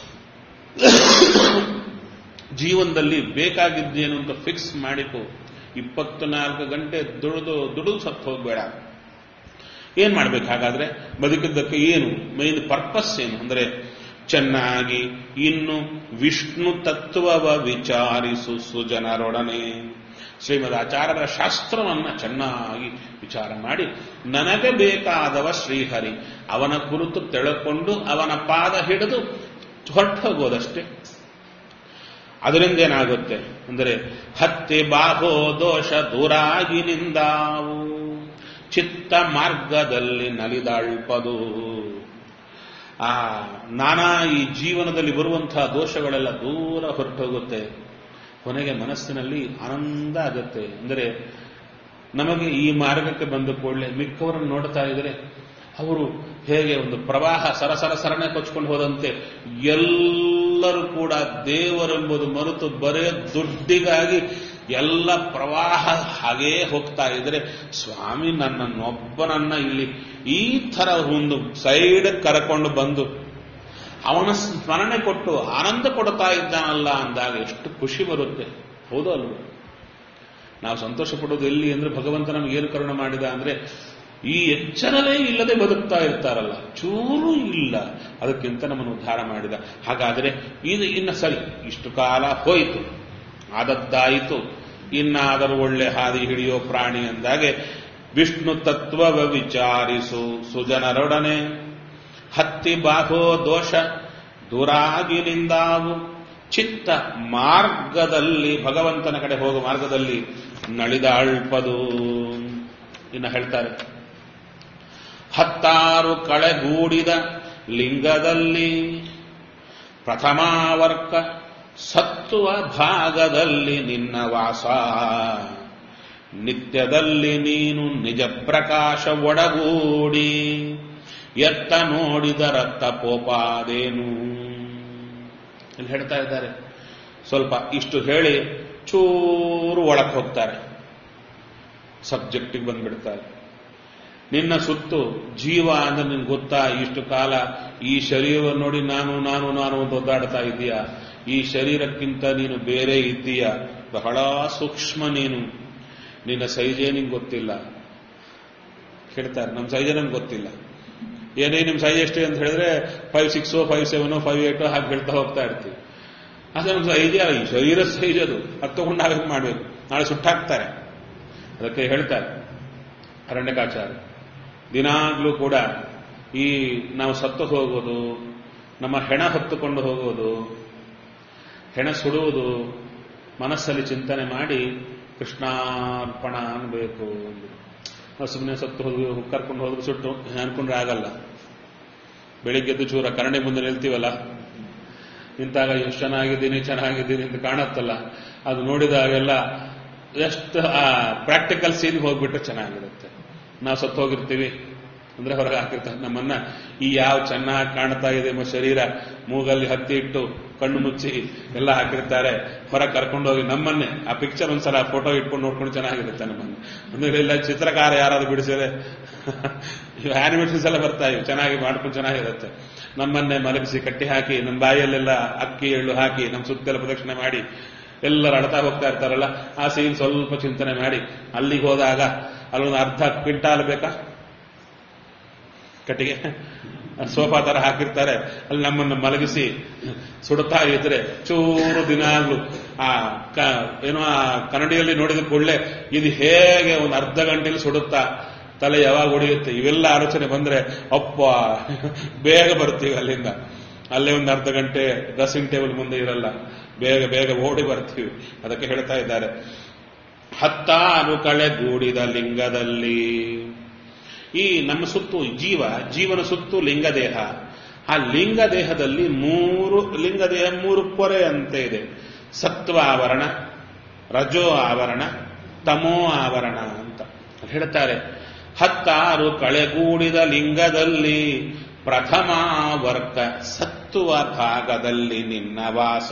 ಜೀವನದಲ್ಲಿ ಬೇಕಾಗಿದ್ದೇನು ಅಂತ ಫಿಕ್ಸ್ ಮಾಡಿಕೊ ಇಪ್ಪತ್ನಾಲ್ಕು ಗಂಟೆ ದುಡಿದು ದುಡಿದು ಸತ್ತು ಹೋಗ್ಬೇಡ ಏನ್ ಮಾಡ್ಬೇಕು ಹಾಗಾದ್ರೆ ಬದುಕಿದ್ದಕ್ಕೆ ಏನು ಮೈನ್ ಪರ್ಪಸ್ ಏನು ಅಂದ್ರೆ ಚೆನ್ನಾಗಿ ಇನ್ನು ವಿಷ್ಣು ತತ್ವವ ವಿಚಾರಿಸು ಸುಜನರೊಡನೆ ಶ್ರೀಮದ್ ಆಚಾರ್ಯರ ಶಾಸ್ತ್ರವನ್ನ ಚೆನ್ನಾಗಿ ವಿಚಾರ ಮಾಡಿ ನನಗೆ ಬೇಕಾದವ ಶ್ರೀಹರಿ ಅವನ ಕುರಿತು ತೆಳಕೊಂಡು ಅವನ ಪಾದ ಹಿಡಿದು ಹೊರಟು ಹೋಗೋದಷ್ಟೇ ಅದರಿಂದ ಏನಾಗುತ್ತೆ ಅಂದರೆ ಹತ್ಯೆ ಬಾಹೋ ದೋಷ ದೂರಾಗಿನಿಂದಾವು ಚಿತ್ತ ಮಾರ್ಗದಲ್ಲಿ ನಲಿದಾಳ್ಪದು ಆ ನಾನಾ ಈ ಜೀವನದಲ್ಲಿ ಬರುವಂತಹ ದೋಷಗಳೆಲ್ಲ ದೂರ ಹೊರಟೋಗುತ್ತೆ ಕೊನೆಗೆ ಮನಸ್ಸಿನಲ್ಲಿ ಆನಂದ ಆಗುತ್ತೆ ಅಂದರೆ ನಮಗೆ ಈ ಮಾರ್ಗಕ್ಕೆ ಬಂದ ಕೂಡಲೇ ಮಿಕ್ಕವರನ್ನು ನೋಡ್ತಾ ಇದ್ರೆ ಅವರು ಹೇಗೆ ಒಂದು ಪ್ರವಾಹ ಸರಸರ ಸರಣೆ ಕೊಚ್ಕೊಂಡು ಹೋದಂತೆ ಎಲ್ಲರೂ ಕೂಡ ದೇವರೆಂಬುದು ಮರೆತು ಬರೇ ದುಡ್ಡಿಗಾಗಿ ಎಲ್ಲ ಪ್ರವಾಹ ಹಾಗೇ ಹೋಗ್ತಾ ಇದ್ರೆ ಸ್ವಾಮಿ ನನ್ನನ್ನೊಬ್ಬನನ್ನ ಇಲ್ಲಿ ಈ ತರ ಒಂದು ಸೈಡ್ ಕರ್ಕೊಂಡು ಬಂದು ಅವನ ಸ್ಮರಣೆ ಕೊಟ್ಟು ಆನಂದ ಕೊಡ್ತಾ ಇದ್ದಾನಲ್ಲ ಅಂದಾಗ ಎಷ್ಟು ಖುಷಿ ಬರುತ್ತೆ ಹೌದು ಅಲ್ವ ನಾವು ಸಂತೋಷ ಪಡೋದು ಎಲ್ಲಿ ಅಂದ್ರೆ ಭಗವಂತ ನಮ್ಗೆ ಏನು ಕರುಣ ಮಾಡಿದ ಅಂದ್ರೆ ಈ ಎಚ್ಚರವೇ ಇಲ್ಲದೆ ಬದುಕ್ತಾ ಇರ್ತಾರಲ್ಲ ಚೂರು ಇಲ್ಲ ಅದಕ್ಕಿಂತ ನಮ್ಮನ್ನು ಉದ್ಧಾರ ಮಾಡಿದ ಹಾಗಾದರೆ ಇದು ಇನ್ನು ಸರಿ ಇಷ್ಟು ಕಾಲ ಹೋಯಿತು ಆದದ್ದಾಯಿತು ಇನ್ನಾದರೂ ಒಳ್ಳೆ ಹಾದಿ ಹಿಡಿಯೋ ಪ್ರಾಣಿ ಅಂದಾಗೆ ವಿಷ್ಣು ತತ್ವವ ವಿಚಾರಿಸು ಸುಜನರೊಡನೆ ಹತ್ತಿ ಬಾಹೋ ದೋಷ ದುರಾಗಿನಿಂದಾವು ಚಿತ್ತ ಮಾರ್ಗದಲ್ಲಿ ಭಗವಂತನ ಕಡೆ ಹೋಗುವ ಮಾರ್ಗದಲ್ಲಿ ನಳಿದಾಳ್ಪದು ಇನ್ನು ಹೇಳ್ತಾರೆ ಹತ್ತಾರು ಕಳೆಗೂಡಿದ ಲಿಂಗದಲ್ಲಿ ಪ್ರಥಮಾವರ್ಕ ಸತ್ತುವ ಭಾಗದಲ್ಲಿ ನಿನ್ನ ವಾಸ ನಿತ್ಯದಲ್ಲಿ ನೀನು ನಿಜ ಪ್ರಕಾಶ ಒಡಗೂಡಿ ಎತ್ತ ನೋಡಿದ ರಕ್ತ ಪೋಪಾದೇನು ಇಲ್ಲಿ ಹೇಳ್ತಾ ಇದ್ದಾರೆ ಸ್ವಲ್ಪ ಇಷ್ಟು ಹೇಳಿ ಚೂರು ಒಳಕ್ಕೆ ಹೋಗ್ತಾರೆ ಸಬ್ಜೆಕ್ಟಿಗೆ ಬಂದ್ಬಿಡ್ತಾರೆ ನಿನ್ನ ಸುತ್ತು ಜೀವ ಅಂದ್ರೆ ನಿನ್ಗೆ ಗೊತ್ತಾ ಇಷ್ಟು ಕಾಲ ಈ ಶರೀರವನ್ನು ನೋಡಿ ನಾನು ನಾನು ನಾನು ಅಂತ ಒದ್ದಾಡ್ತಾ ಇದೀಯಾ ಈ ಶರೀರಕ್ಕಿಂತ ನೀನು ಬೇರೆ ಇದ್ದೀಯಾ ಬಹಳ ಸೂಕ್ಷ್ಮ ನೀನು ನಿನ್ನ ಸೈಜೇ ನಿಂಗೆ ಗೊತ್ತಿಲ್ಲ ಹೇಳ್ತಾರೆ ನಮ್ಮ ಸೈಜ್ ನಮ್ಗೆ ಗೊತ್ತಿಲ್ಲ ಏನೇ ನಿಮ್ಮ ಸೈಜ್ ಎಷ್ಟೇ ಅಂತ ಹೇಳಿದ್ರೆ five six five seven five eight ಹಾಗೆ ಹೇಳ್ತಾ ಹೋಗ್ತಾ ಇರ್ತೀವಿ ಅದು ನಮ್ಮ ಸೈಜ್ ಈ ಶರೀರ ಸೈಜ್ ಅದು ಅದು ತಗೊಂಡು ನಾವೇನು ಮಾಡಬೇಕು ನಾಳೆ ಸುಟ್ಟಾಕ್ತಾರೆ ಅದಕ್ಕೆ ಹೇಳ್ತಾರೆ ಅರಣ್ಯಕಾಚಾರ ದಿನಾಗ್ಲೂ ಕೂಡ ಈ ನಾವು ಸತ್ತು ಹೋಗೋದು ನಮ್ಮ ಹೆಣ ಹೊತ್ತುಕೊಂಡು ಹೋಗೋದು ಹೆಣ ಸುಡುವುದು ಮನಸ್ಸಲ್ಲಿ ಚಿಂತನೆ ಮಾಡಿ ಕೃಷ್ಣಾರ್ಪಣ ಅನ್ಬೇಕು ನಾವು ಸುಮ್ಮನೆ ಸತ್ತು ಹೋದ್ವಿ ಕರ್ಕೊಂಡು ಹೋದ್ರು ಸುಟ್ಟು ಅನ್ಕೊಂಡ್ರೆ ಆಗಲ್ಲ ಬೆಳಿಗ್ಗೆದ್ದು ಚೂರ ಕರಡಿ ಮುಂದೆ ನಿಲ್ತೀವಲ್ಲ ನಿಂತಾಗ ಎಷ್ಟು ಚೆನ್ನಾಗಿದ್ದೀನಿ ಚೆನ್ನಾಗಿದ್ದೀನಿ ಅಂತ ಕಾಣತ್ತಲ್ಲ ಅದು ನೋಡಿದಾಗೆಲ್ಲ ಎಷ್ಟು ಆ ಪ್ರಾಕ್ಟಿಕಲ್ ಸೀನ್ಗೆ ಹೋಗ್ಬಿಟ್ರೆ ಚೆನ್ನಾಗಿರುತ್ತೆ ನಾವು ಸತ್ತು ಹೋಗಿರ್ತೀವಿ ಅಂದ್ರೆ ಹೊರಗೆ ಹಾಕಿರ್ತಾರೆ ನಮ್ಮನ್ನ ಈ ಯಾವ ಚೆನ್ನಾಗಿ ಕಾಣ್ತಾ ಇದೆ ನಮ್ಮ ಶರೀರ ಮೂಗಲ್ಲಿ ಹತ್ತಿ ಇಟ್ಟು ಕಣ್ಣು ಮುಚ್ಚಿ ಎಲ್ಲ ಹಾಕಿರ್ತಾರೆ ಹೊರಗೆ ಕರ್ಕೊಂಡು ಹೋಗಿ ನಮ್ಮನ್ನೇ ಆ ಪಿಕ್ಚರ್ ಒಂದ್ಸಲ ಫೋಟೋ ಇಟ್ಕೊಂಡು ನೋಡ್ಕೊಂಡು ಚೆನ್ನಾಗಿರುತ್ತೆ ನಮ್ಮನ್ನ ಅಂದ್ರೆ ಇಲ್ಲ ಚಿತ್ರಕಾರ ಯಾರಾದ್ರು ಬಿಡಿಸಿದ್ರೆ ಇವು ಆನಿಮೇಷನ್ಸ್ ಎಲ್ಲ ಬರ್ತಾ ಇವೆ ಚೆನ್ನಾಗಿ ಮಾಡ್ಕೊಂಡು ಚೆನ್ನಾಗಿರುತ್ತೆ ನಮ್ಮನ್ನೇ ಮಲಗಿಸಿ ಕಟ್ಟಿ ಹಾಕಿ ನಮ್ಮ ಬಾಯಲ್ಲೆಲ್ಲ ಅಕ್ಕಿ ಎಳ್ಳು ಹಾಕಿ ನಮ್ಮ ಸುತ್ತೆಲ್ಲ ಪ್ರದಕ್ಷಿಣೆ ಮಾಡಿ ಎಲ್ಲರೂ ಅಳ್ತಾ ಹೋಗ್ತಾ ಇರ್ತಾರಲ್ಲ ಆ ಸೀನ್ ಸ್ವಲ್ಪ ಚಿಂತನೆ ಮಾಡಿ ಅಲ್ಲಿಗೆ ಹೋದಾಗ ಅಲ್ಲೊಂದು ಅರ್ಧ ಕ್ವಿಂಟಾಲ್ ಬೇಕಾ ಕಟ್ಟಿಗೆ ಸೋಫಾ ತರ ಹಾಕಿರ್ತಾರೆ ಅಲ್ಲಿ ನಮ್ಮನ್ನು ಮಲಗಿಸಿ ಸುಡುತ್ತಾ ಇದ್ರೆ ಚೂರು ದಿನಾಗ್ಲು ಆ ಏನೋ ಆ ಕನ್ನಡಿಯಲ್ಲಿ ನೋಡಿದ ಕೂಡಲೇ ಇದು ಹೇಗೆ ಒಂದು ಅರ್ಧ ಗಂಟೆಯಲ್ಲಿ ಸುಡುತ್ತಾ ತಲೆ ಯಾವಾಗ ಹೊಡೆಯುತ್ತೆ ಇವೆಲ್ಲ ಆಲೋಚನೆ ಬಂದ್ರೆ ಅಪ್ಪ ಬೇಗ ಬರ್ತೀವಿ ಅಲ್ಲಿಂದ ಅಲ್ಲೇ ಒಂದು ಅರ್ಧ ಗಂಟೆ ಡ್ರೆಸ್ಸಿಂಗ್ ಟೇಬಲ್ ಮುಂದೆ ಇರಲ್ಲ ಬೇಗ ಬೇಗ ಓಡಿ ಬರ್ತೀವಿ ಅದಕ್ಕೆ ಹೇಳ್ತಾ ಇದ್ದಾರೆ ಹತ್ತಾರು ಕಳೆಗೂಡಿದ ಲಿಂಗದಲ್ಲಿ ಈ ನಮ್ಮ ಸುತ್ತು ಜೀವ ಜೀವನ ಸುತ್ತು ಲಿಂಗದೇಹ ಆ ಲಿಂಗದೇಹದಲ್ಲಿ ಮೂರು ಲಿಂಗದೇಹ ಮೂರು ಪೊರೆ ಅಂತ ಇದೆ ಸತ್ವ ಆವರಣ ರಜೋ ಆವರಣ ತಮೋ ಆವರಣ ಅಂತ ಹೇಳ್ತಾರೆ ಹತ್ತಾರು ಕಳೆಗೂಡಿದ ಲಿಂಗದಲ್ಲಿ ಪ್ರಥಮ ವರ್ಗ ಸತ್ವ ಭಾಗದಲ್ಲಿ ನಿನ್ನ ವಾಸ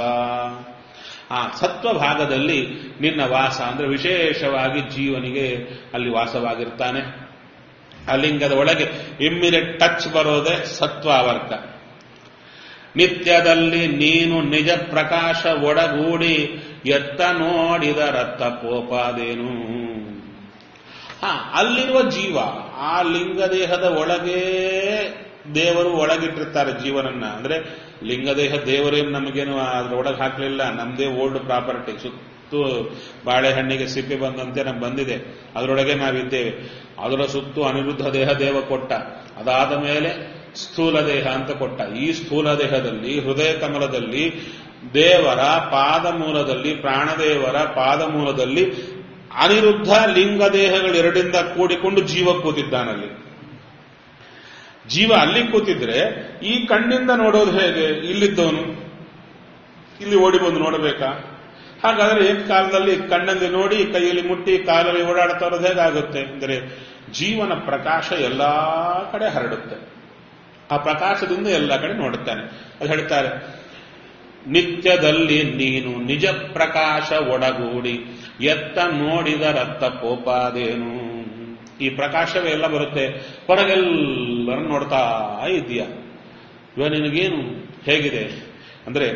ಆ ಸತ್ವ ಭಾಗದಲ್ಲಿ ನಿನ್ನ ವಾಸ ಅಂದ್ರೆ ವಿಶೇಷವಾಗಿ ಜೀವನಿಗೆ ಅಲ್ಲಿ ವಾಸವಾಗಿರ್ತಾನೆ ಆ ಲಿಂಗದ ಒಳಗೆ ಇಮ್ಮಿಡಿಯೇಟ್ ಟಚ್ ಬರೋದೇ ಸತ್ವಾವರ್ಗ ನಿತ್ಯದಲ್ಲಿ ನೀನು ನಿಜ ಪ್ರಕಾಶ ಒಡಗೂಡಿ ಎತ್ತ ನೋಡಿದ ರತ್ತ ಪೋಪಾದೇನು ಹಾ ಅಲ್ಲಿರುವ ಜೀವ ಆ ಲಿಂಗದೇಹದ ಒಳಗೆ ದೇವರು ಒಳಗಿಟ್ಟಿರ್ತಾರೆ ಜೀವನನ್ನ ಅಂದ್ರೆ ಲಿಂಗದೇಹ ದೇವರೇನು ನಮಗೇನು ಅದ್ರೊಳಗೆ ಹಾಕ್ಲಿಲ್ಲ ನಮ್ದೇ ಓಲ್ಡ್ ಪ್ರಾಪರ್ಟಿ ಸುತ್ತು ಬಾಳೆಹಣ್ಣಿಗೆ ಸಿಪ್ಪೆ ಬಂದಂತೆ ನಮ್ಗೆ ಬಂದಿದೆ ಅದರೊಳಗೆ ನಾವಿದ್ದೇವೆ ಅದರ ಸುತ್ತು ಅನಿರುದ್ಧ ದೇಹ ದೇವ ಕೊಟ್ಟ ಅದಾದ ಮೇಲೆ ಸ್ಥೂಲ ದೇಹ ಅಂತ ಕೊಟ್ಟ ಈ ಸ್ಥೂಲ ದೇಹದಲ್ಲಿ ಹೃದಯ ಕಮಲದಲ್ಲಿ ದೇವರ ಪಾದ ಮೂಲದಲ್ಲಿ ಪ್ರಾಣದೇವರ ಪಾದ ಮೂಲದಲ್ಲಿ ಅನಿರುದ್ಧ ಲಿಂಗ ದೇಹಗಳೆರಡಿಂದ ಕೂಡಿಕೊಂಡು ಜೀವ ಕೂತಿದ್ದಾನಲ್ಲಿ ಜೀವ ಅಲ್ಲಿ ಕೂತಿದ್ರೆ ಈ ಕಣ್ಣಿಂದ ನೋಡೋದು ಹೇಗೆ ಇಲ್ಲಿದ್ದವನು ಇಲ್ಲಿ ಓಡಿ ಬಂದು ನೋಡಬೇಕಾ ಹಾಗಾದ್ರೆ ಏಕ ಕಾಲದಲ್ಲಿ ಕಣ್ಣಲ್ಲಿ ನೋಡಿ ಕೈಯಲ್ಲಿ ಮುಟ್ಟಿ ಕಾಲಲ್ಲಿ ಓಡಾಡ್ತಾ ಇರೋದು ಹೇಗಾಗುತ್ತೆ ಅಂದರೆ ಜೀವನ ಪ್ರಕಾಶ ಎಲ್ಲಾ ಕಡೆ ಹರಡುತ್ತೆ ಆ ಪ್ರಕಾಶದಿಂದ ಎಲ್ಲ ಕಡೆ ನೋಡುತ್ತಾನೆ ಅದು ಹೇಳ್ತಾರೆ ನಿತ್ಯದಲ್ಲಿ ನೀನು ನಿಜ ಪ್ರಕಾಶ ಒಡಗೂಡಿ ಎತ್ತ ನೋಡಿದ ರತ್ತ ಪೋಪಾದೇನು ಈ ಪ್ರಕಾಶವೇ ಎಲ್ಲ ಬರುತ್ತೆ ಹೊರಗೆಲ್ಲರೂ ನೋಡ್ತಾ ಇದೆಯ ಇವಾಗ ನಿನಗೇನು ಹೇಗಿದೆ ಅಂದ್ರೆ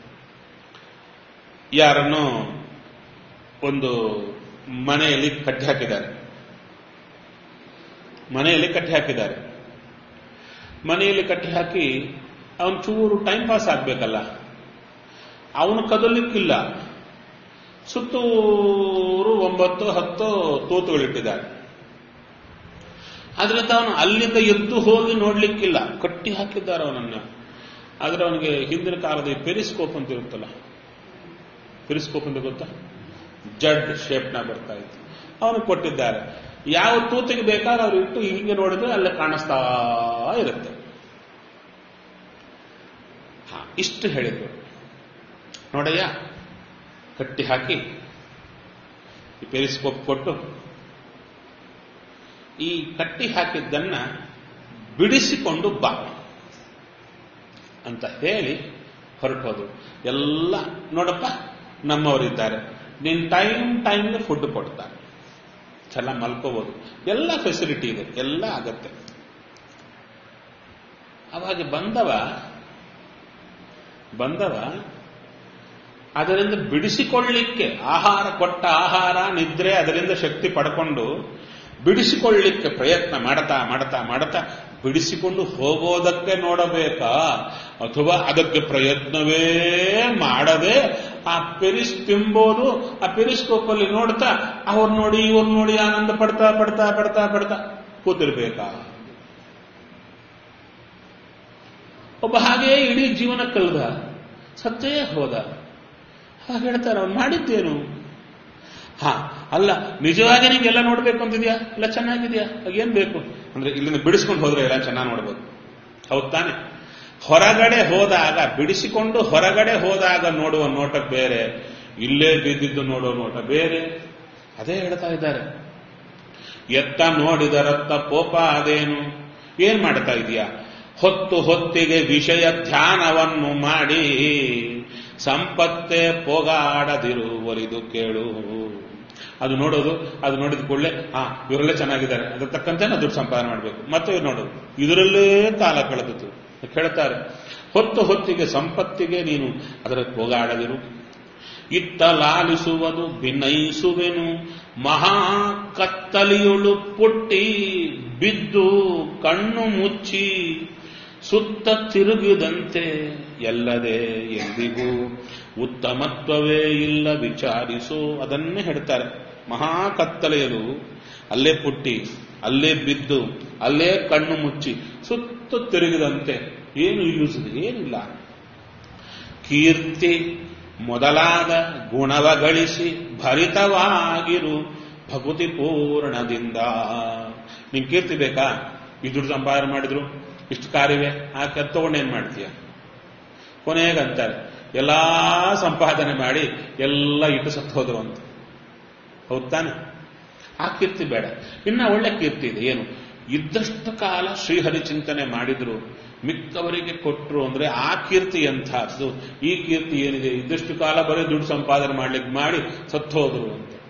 ಯಾರನ್ನು ಒಂದು ಮನೆಯಲ್ಲಿ ಕಟ್ಟಿ ಹಾಕಿದ್ದಾರೆ ಮನೆಯಲ್ಲಿ ಕಟ್ಟಿ ಹಾಕಿದ್ದಾರೆ ಮನೆಯಲ್ಲಿ ಕಟ್ಟಿ ಹಾಕಿ ಅವನು ಚೂರು ಟೈಮ್ ಪಾಸ್ ಆಗ್ಬೇಕಲ್ಲ ಅವನು ಕದಲಿಕ್ಕಿಲ್ಲ ಸುತ್ತೂರು ಒಂಬತ್ತು ಹತ್ತು ತೂತುಗಳಿಟ್ಟಿದ್ದಾರೆ ಆದ್ರಿಂದ ಅವನು ಅಲ್ಲಿಂದ ಎದ್ದು ಹೋಗಿ ನೋಡ್ಲಿಕ್ಕಿಲ್ಲ ಕಟ್ಟಿ ಹಾಕಿದ್ದಾರೆ ಅವನನ್ನ ಆದ್ರೆ ಅವನಿಗೆ ಹಿಂದಿನ ಕಾಲದ ಈ ಪೆರಿಸ್ಕೋಪ್ ಅಂತ ಇರುತ್ತಲ್ಲ ಪೆರಿಸ್ಕೋಪ್ ಅಂತ ಗೊತ್ತಾ ಜಡ್ ಶೇಪ್ನ ಬರ್ತಾ ಇತ್ತು ಅವನು ಕೊಟ್ಟಿದ್ದಾರೆ ಯಾವ ತೂತಿಗೆ ಬೇಕಾದ್ರೆ ಅವ್ರು ಇಟ್ಟು ಹಿಂಗೆ ನೋಡಿದ್ರೆ ಅಲ್ಲೇ ಕಾಣಿಸ್ತಾ ಇರುತ್ತೆ ಹಾ ಇಷ್ಟು ಹೇಳಿದ್ರು ನೋಡಯ್ಯ ಕಟ್ಟಿ ಹಾಕಿ ಈ ಪೆರಿಸ್ಕೋಪ್ ಕೊಟ್ಟು ಈ ಕಟ್ಟಿ ಹಾಕಿದ್ದನ್ನ ಬಿಡಿಸಿಕೊಂಡು ಬಾ ಅಂತ ಹೇಳಿ ಹೊರಟೋದು ಎಲ್ಲ ನೋಡಪ್ಪ ನಮ್ಮವರಿದ್ದಾರೆ ನಿನ್ ಟೈಮ್ ಟೈಮ್ಗೆ ಫುಡ್ ಕೊಡ್ತಾರೆ ಚೆನ್ನಾಗಿ ಮಲ್ಕೋಬಹುದು ಎಲ್ಲ ಫೆಸಿಲಿಟಿ ಇದೆ ಎಲ್ಲ ಆಗತ್ತೆ ಅವಾಗ ಬಂದವ ಬಂದವ ಅದರಿಂದ ಬಿಡಿಸಿಕೊಳ್ಳಿಕ್ಕೆ ಆಹಾರ ಕೊಟ್ಟ ಆಹಾರ ನಿದ್ರೆ ಅದರಿಂದ ಶಕ್ತಿ ಪಡ್ಕೊಂಡು ಬಿಡಿಸಿಕೊಳ್ಳಿಕ್ಕೆ ಪ್ರಯತ್ನ ಮಾಡ್ತಾ ಮಾಡ್ತಾ ಮಾಡ್ತಾ ಬಿಡಿಸಿಕೊಂಡು ಹೋಗೋದಕ್ಕೆ ನೋಡಬೇಕಾ ಅಥವಾ ಅದಕ್ಕೆ ಪ್ರಯತ್ನವೇ ಮಾಡದೆ ಆ ಪೆರಿಸ್ ತಿಂಬೋದು ಆ ಪೆರಿಸ್ಕೋಪ್ ಅಲ್ಲಿ ನೋಡ್ತಾ ಅವ್ರು ನೋಡಿ ಇವ್ರು ನೋಡಿ ಆನಂದ ಪಡ್ತಾ ಪಡ್ತಾ ಪಡ್ತಾ ಪಡ್ತಾ ಕೂತಿರ್ಬೇಕಾ ಒಬ್ಬ ಹಾಗೇ ಇಡೀ ಜೀವನ ಕಳೆದ ಸತ್ತೇ ಹೋದ ಹಾಗೆ ಹೇಳ್ತಾರೆ ಅವ್ನು ಮಾಡಿದ್ದೇನು ಹಾ ಅಲ್ಲ ನಿಜವಾಗಿ ನಿಂಗೆಲ್ಲ ನೋಡ್ಬೇಕು ಅಂತಿದ್ಯಾ ಎಲ್ಲ ಚೆನ್ನಾಗಿದ್ಯಾ ಏನ್ ಬೇಕು ಅಂದ್ರೆ ಇಲ್ಲಿಂದ ಬಿಡಿಸ್ಕೊಂಡು ಹೋದ್ರೆ ಎಲ್ಲ ಚೆನ್ನಾಗಿ ನೋಡ್ಬೋದು ಹೌದ್ ತಾನೆ ಹೊರಗಡೆ ಹೋದಾಗ ಬಿಡಿಸಿಕೊಂಡು ಹೊರಗಡೆ ಹೋದಾಗ ನೋಡುವ ನೋಟ ಬೇರೆ ಇಲ್ಲೇ ಬಿದ್ದಿದ್ದು ನೋಡುವ ನೋಟ ಬೇರೆ ಅದೇ ಹೇಳ್ತಾ ಇದ್ದಾರೆ ಎತ್ತ ನೋಡಿದ ರತ್ತ ಪೋಪ ಅದೇನು ಏನ್ ಮಾಡ್ತಾ ಇದೀಯಾ ಹೊತ್ತು ಹೊತ್ತಿಗೆ ವಿಷಯ ಧ್ಯಾನವನ್ನು ಮಾಡಿ ಸಂಪತ್ತೇ ಪೋಗಾಡದಿರು ಒಲಿದು ಕೇಳು ಅದು ನೋಡೋದು ಅದು ನೋಡಿದ ಕೂಡಲೇ ಹಾ ಇವರೆಲ್ಲ ಚೆನ್ನಾಗಿದ್ದಾರೆ ಅದ್ರ ತಕ್ಕಂತೆ ನಾವು ದುಡ್ಡು ಸಂಪಾದನೆ ಮಾಡಬೇಕು ಮತ್ತೆ ಇವ್ರು ನೋಡೋದು ಇದರಲ್ಲೇ ಕಾಲ ಕಳೆದಿತ್ತು ಕೇಳ್ತಾರೆ ಹೊತ್ತು ಹೊತ್ತಿಗೆ ಸಂಪತ್ತಿಗೆ ನೀನು ಅದರ ಪೋಗಾಡದಿರು ಇತ್ತ ಲಾಲಿಸುವುದು ಭಿನ್ನಯಿಸುವೆನು ಮಹಾ ಕತ್ತಲಿಯುಳು ಪುಟ್ಟಿ ಬಿದ್ದು ಕಣ್ಣು ಮುಚ್ಚಿ ಸುತ್ತ ತಿರುಗಿದಂತೆ ಎಲ್ಲದೆ ಎಂದಿಗೂ ಉತ್ತಮತ್ವವೇ ಇಲ್ಲ ವಿಚಾರಿಸು ಅದನ್ನೇ ಹೇಳ್ತಾರೆ ಮಹಾ ಕತ್ತಲೆಯಲು ಅಲ್ಲೇ ಪುಟ್ಟಿ ಅಲ್ಲೇ ಬಿದ್ದು ಅಲ್ಲೇ ಕಣ್ಣು ಮುಚ್ಚಿ ಸುತ್ತ ತಿರುಗಿದಂತೆ ಏನು ಯೂಸ್ ಏನಿಲ್ಲ ಕೀರ್ತಿ ಮೊದಲಾದ ಗುಣವ ಗಳಿಸಿ ಭರಿತವಾಗಿರು ಭಕುತಿ ಪೂರ್ಣದಿಂದ ನಿನ್ ಕೀರ್ತಿ ಬೇಕಾ ಈ ದುಡ್ಡು ಸಂಪಾದನೆ ಮಾಡಿದ್ರು ಇಷ್ಟು ಕಾರ್ಯವೇ ಆ ತಗೊಂಡು ಏನ್ ಮಾಡ್ತೀಯ ಕೊನೆಗಂತಾರೆ ಎಲ್ಲಾ ಸಂಪಾದನೆ ಮಾಡಿ ಎಲ್ಲ ಇಟ್ಟು ಸತ್ತು ಹೋದ್ರು ಅಂತ ಹೌದ್ ತಾನೆ ಆ ಕೀರ್ತಿ ಬೇಡ ಇನ್ನ ಒಳ್ಳೆ ಕೀರ್ತಿ ಇದೆ ಏನು ಇದ್ದಷ್ಟು ಕಾಲ ಶ್ರೀಹರಿ ಚಿಂತನೆ ಮಾಡಿದ್ರು ಮಿಕ್ಕವರಿಗೆ ಕೊಟ್ಟರು ಅಂದ್ರೆ ಆ ಕೀರ್ತಿ ಎಂಥದ್ದು ಈ ಕೀರ್ತಿ ಏನಿದೆ ಇದ್ದಷ್ಟು ಕಾಲ ಬರೀ ದುಡ್ಡು ಸಂಪಾದನೆ ಮಾಡ್ಲಿಕ್ಕೆ ಮಾಡಿ ಸತ್ತು ಹೋದ್ರು ಅಂತ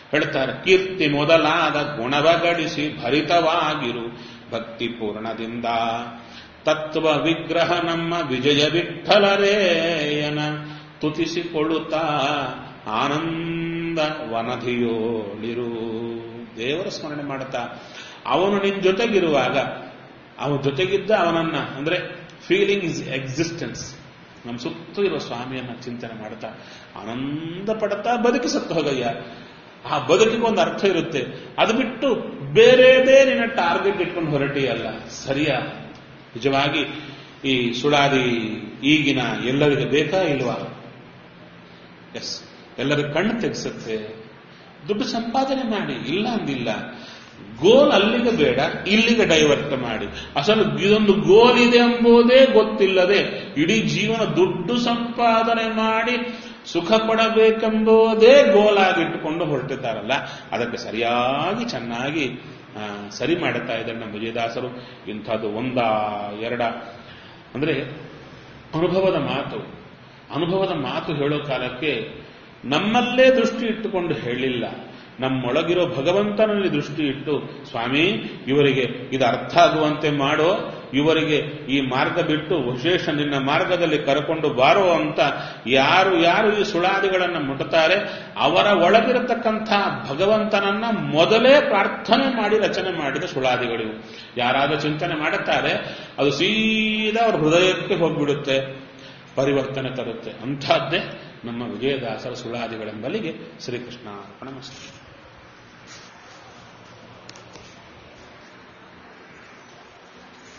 ಹೇಳ್ತಾರೆ ಕೀರ್ತಿ ಮೊದಲಾದ ಗುಣವಗಳಿಸಿ ಭರಿತವಾಗಿರು ಭಕ್ತಿ ಪೂರ್ಣದಿಂದ ತತ್ವ ವಿಗ್ರಹ ನಮ್ಮ ವಿಜಯ ವಿಠಲರೇಯನ ತುತಿಸಿಕೊಳ್ಳುತ್ತಾ ಆನಂದ ವನಧಿಯೋಳಿರು ದೇವರ ಸ್ಮರಣೆ ಮಾಡುತ್ತಾ ಅವನು ನಿನ್ ಜೊತೆಗಿರುವಾಗ ಅವನ ಜೊತೆಗಿದ್ದ ಅವನನ್ನ ಅಂದ್ರೆ ಫೀಲಿಂಗ್ ಇಸ್ ಎಕ್ಸಿಸ್ಟೆನ್ಸ್ ನಮ್ಮ ಸುತ್ತ ಇರುವ ಸ್ವಾಮಿಯನ್ನ ಚಿಂತನೆ ಮಾಡ್ತಾ ಆನಂದ ಪಡ್ತಾ ಬದುಕಿ ಸತ್ತು ಹೋಗಯ್ಯ ಆ ಬದುಕಿಗೆ ಒಂದು ಅರ್ಥ ಇರುತ್ತೆ ಅದು ಬಿಟ್ಟು ಬೇರೆದೇ ನಿನ್ನ ಟಾರ್ಗೆಟ್ ಇಟ್ಕೊಂಡು ಹೊರಟಿಯಲ್ಲ ಸರಿಯಾ ನಿಜವಾಗಿ ಈ ಸುಳಾದಿ ಈಗಿನ ಎಲ್ಲರಿಗೆ ಬೇಕಾ ಇಲ್ವಾ ಎಸ್ ಎಲ್ಲರಿಗೂ ಕಣ್ಣು ತೆಗೆಸುತ್ತೆ ದುಡ್ಡು ಸಂಪಾದನೆ ಮಾಡಿ ಇಲ್ಲ ಅಂದಿಲ್ಲ ಗೋಲ್ ಅಲ್ಲಿಗೆ ಬೇಡ ಇಲ್ಲಿಗೆ ಡೈವರ್ಟ್ ಮಾಡಿ ಅಸಲು ಇದೊಂದು ಗೋಲ್ ಇದೆ ಎಂಬುದೇ ಗೊತ್ತಿಲ್ಲದೆ ಇಡೀ ಜೀವನ ದುಡ್ಡು ಸಂಪಾದನೆ ಮಾಡಿ ಸುಖ ಪಡಬೇಕೆಂಬುದೇ ಗೋಲಾಗಿಟ್ಟುಕೊಂಡು ಹೊರಟಿದ್ದಾರಲ್ಲ ಅದಕ್ಕೆ ಸರಿಯಾಗಿ ಚೆನ್ನಾಗಿ ಆ, ಸರಿ ಮಾಡುತ್ತಾ ಇದ್ದಾರೆ ನಮ್ಮ ವಿಜಯದಾಸರು ಇಂಥದ್ದು ಒಂದ ಎರಡ ಅಂದ್ರೆ ಅನುಭವದ ಮಾತು ಅನುಭವದ ಮಾತು ಹೇಳೋ ಕಾಲಕ್ಕೆ ನಮ್ಮಲ್ಲೇ ದೃಷ್ಟಿ ಇಟ್ಟುಕೊಂಡು ಹೇಳಿಲ್ಲ ನಮ್ಮೊಳಗಿರೋ ಭಗವಂತನಲ್ಲಿ ದೃಷ್ಟಿ ಇಟ್ಟು ಸ್ವಾಮಿ ಇವರಿಗೆ ಇದು ಅರ್ಥ ಆಗುವಂತೆ ಮಾಡೋ ಇವರಿಗೆ ಈ ಮಾರ್ಗ ಬಿಟ್ಟು ವಿಶೇಷ ನಿನ್ನ ಮಾರ್ಗದಲ್ಲಿ ಕರ್ಕೊಂಡು ಬಾರೋ ಅಂತ ಯಾರು ಯಾರು ಈ ಸುಳಾದಿಗಳನ್ನು ಮುಟ್ಟುತ್ತಾರೆ ಅವರ ಒಳಗಿರತಕ್ಕಂಥ ಭಗವಂತನನ್ನ ಮೊದಲೇ ಪ್ರಾರ್ಥನೆ ಮಾಡಿ ರಚನೆ ಮಾಡಿದ ಸುಳಾದಿಗಳಿವು ಯಾರಾದರೂ ಚಿಂತನೆ ಮಾಡುತ್ತಾರೆ ಅದು ಸೀದಾ ಅವ್ರ ಹೃದಯಕ್ಕೆ ಹೋಗ್ಬಿಡುತ್ತೆ ಪರಿವರ್ತನೆ ತರುತ್ತೆ ಅಂಥದ್ದೇ ನಮ್ಮ ವಿಜಯದಾಸರ ಸುಳಾದಿಗಳೆಂಬಲಿಗೆ ಶ್ರೀಕೃಷ್ಣ ಅರ್ಪಣ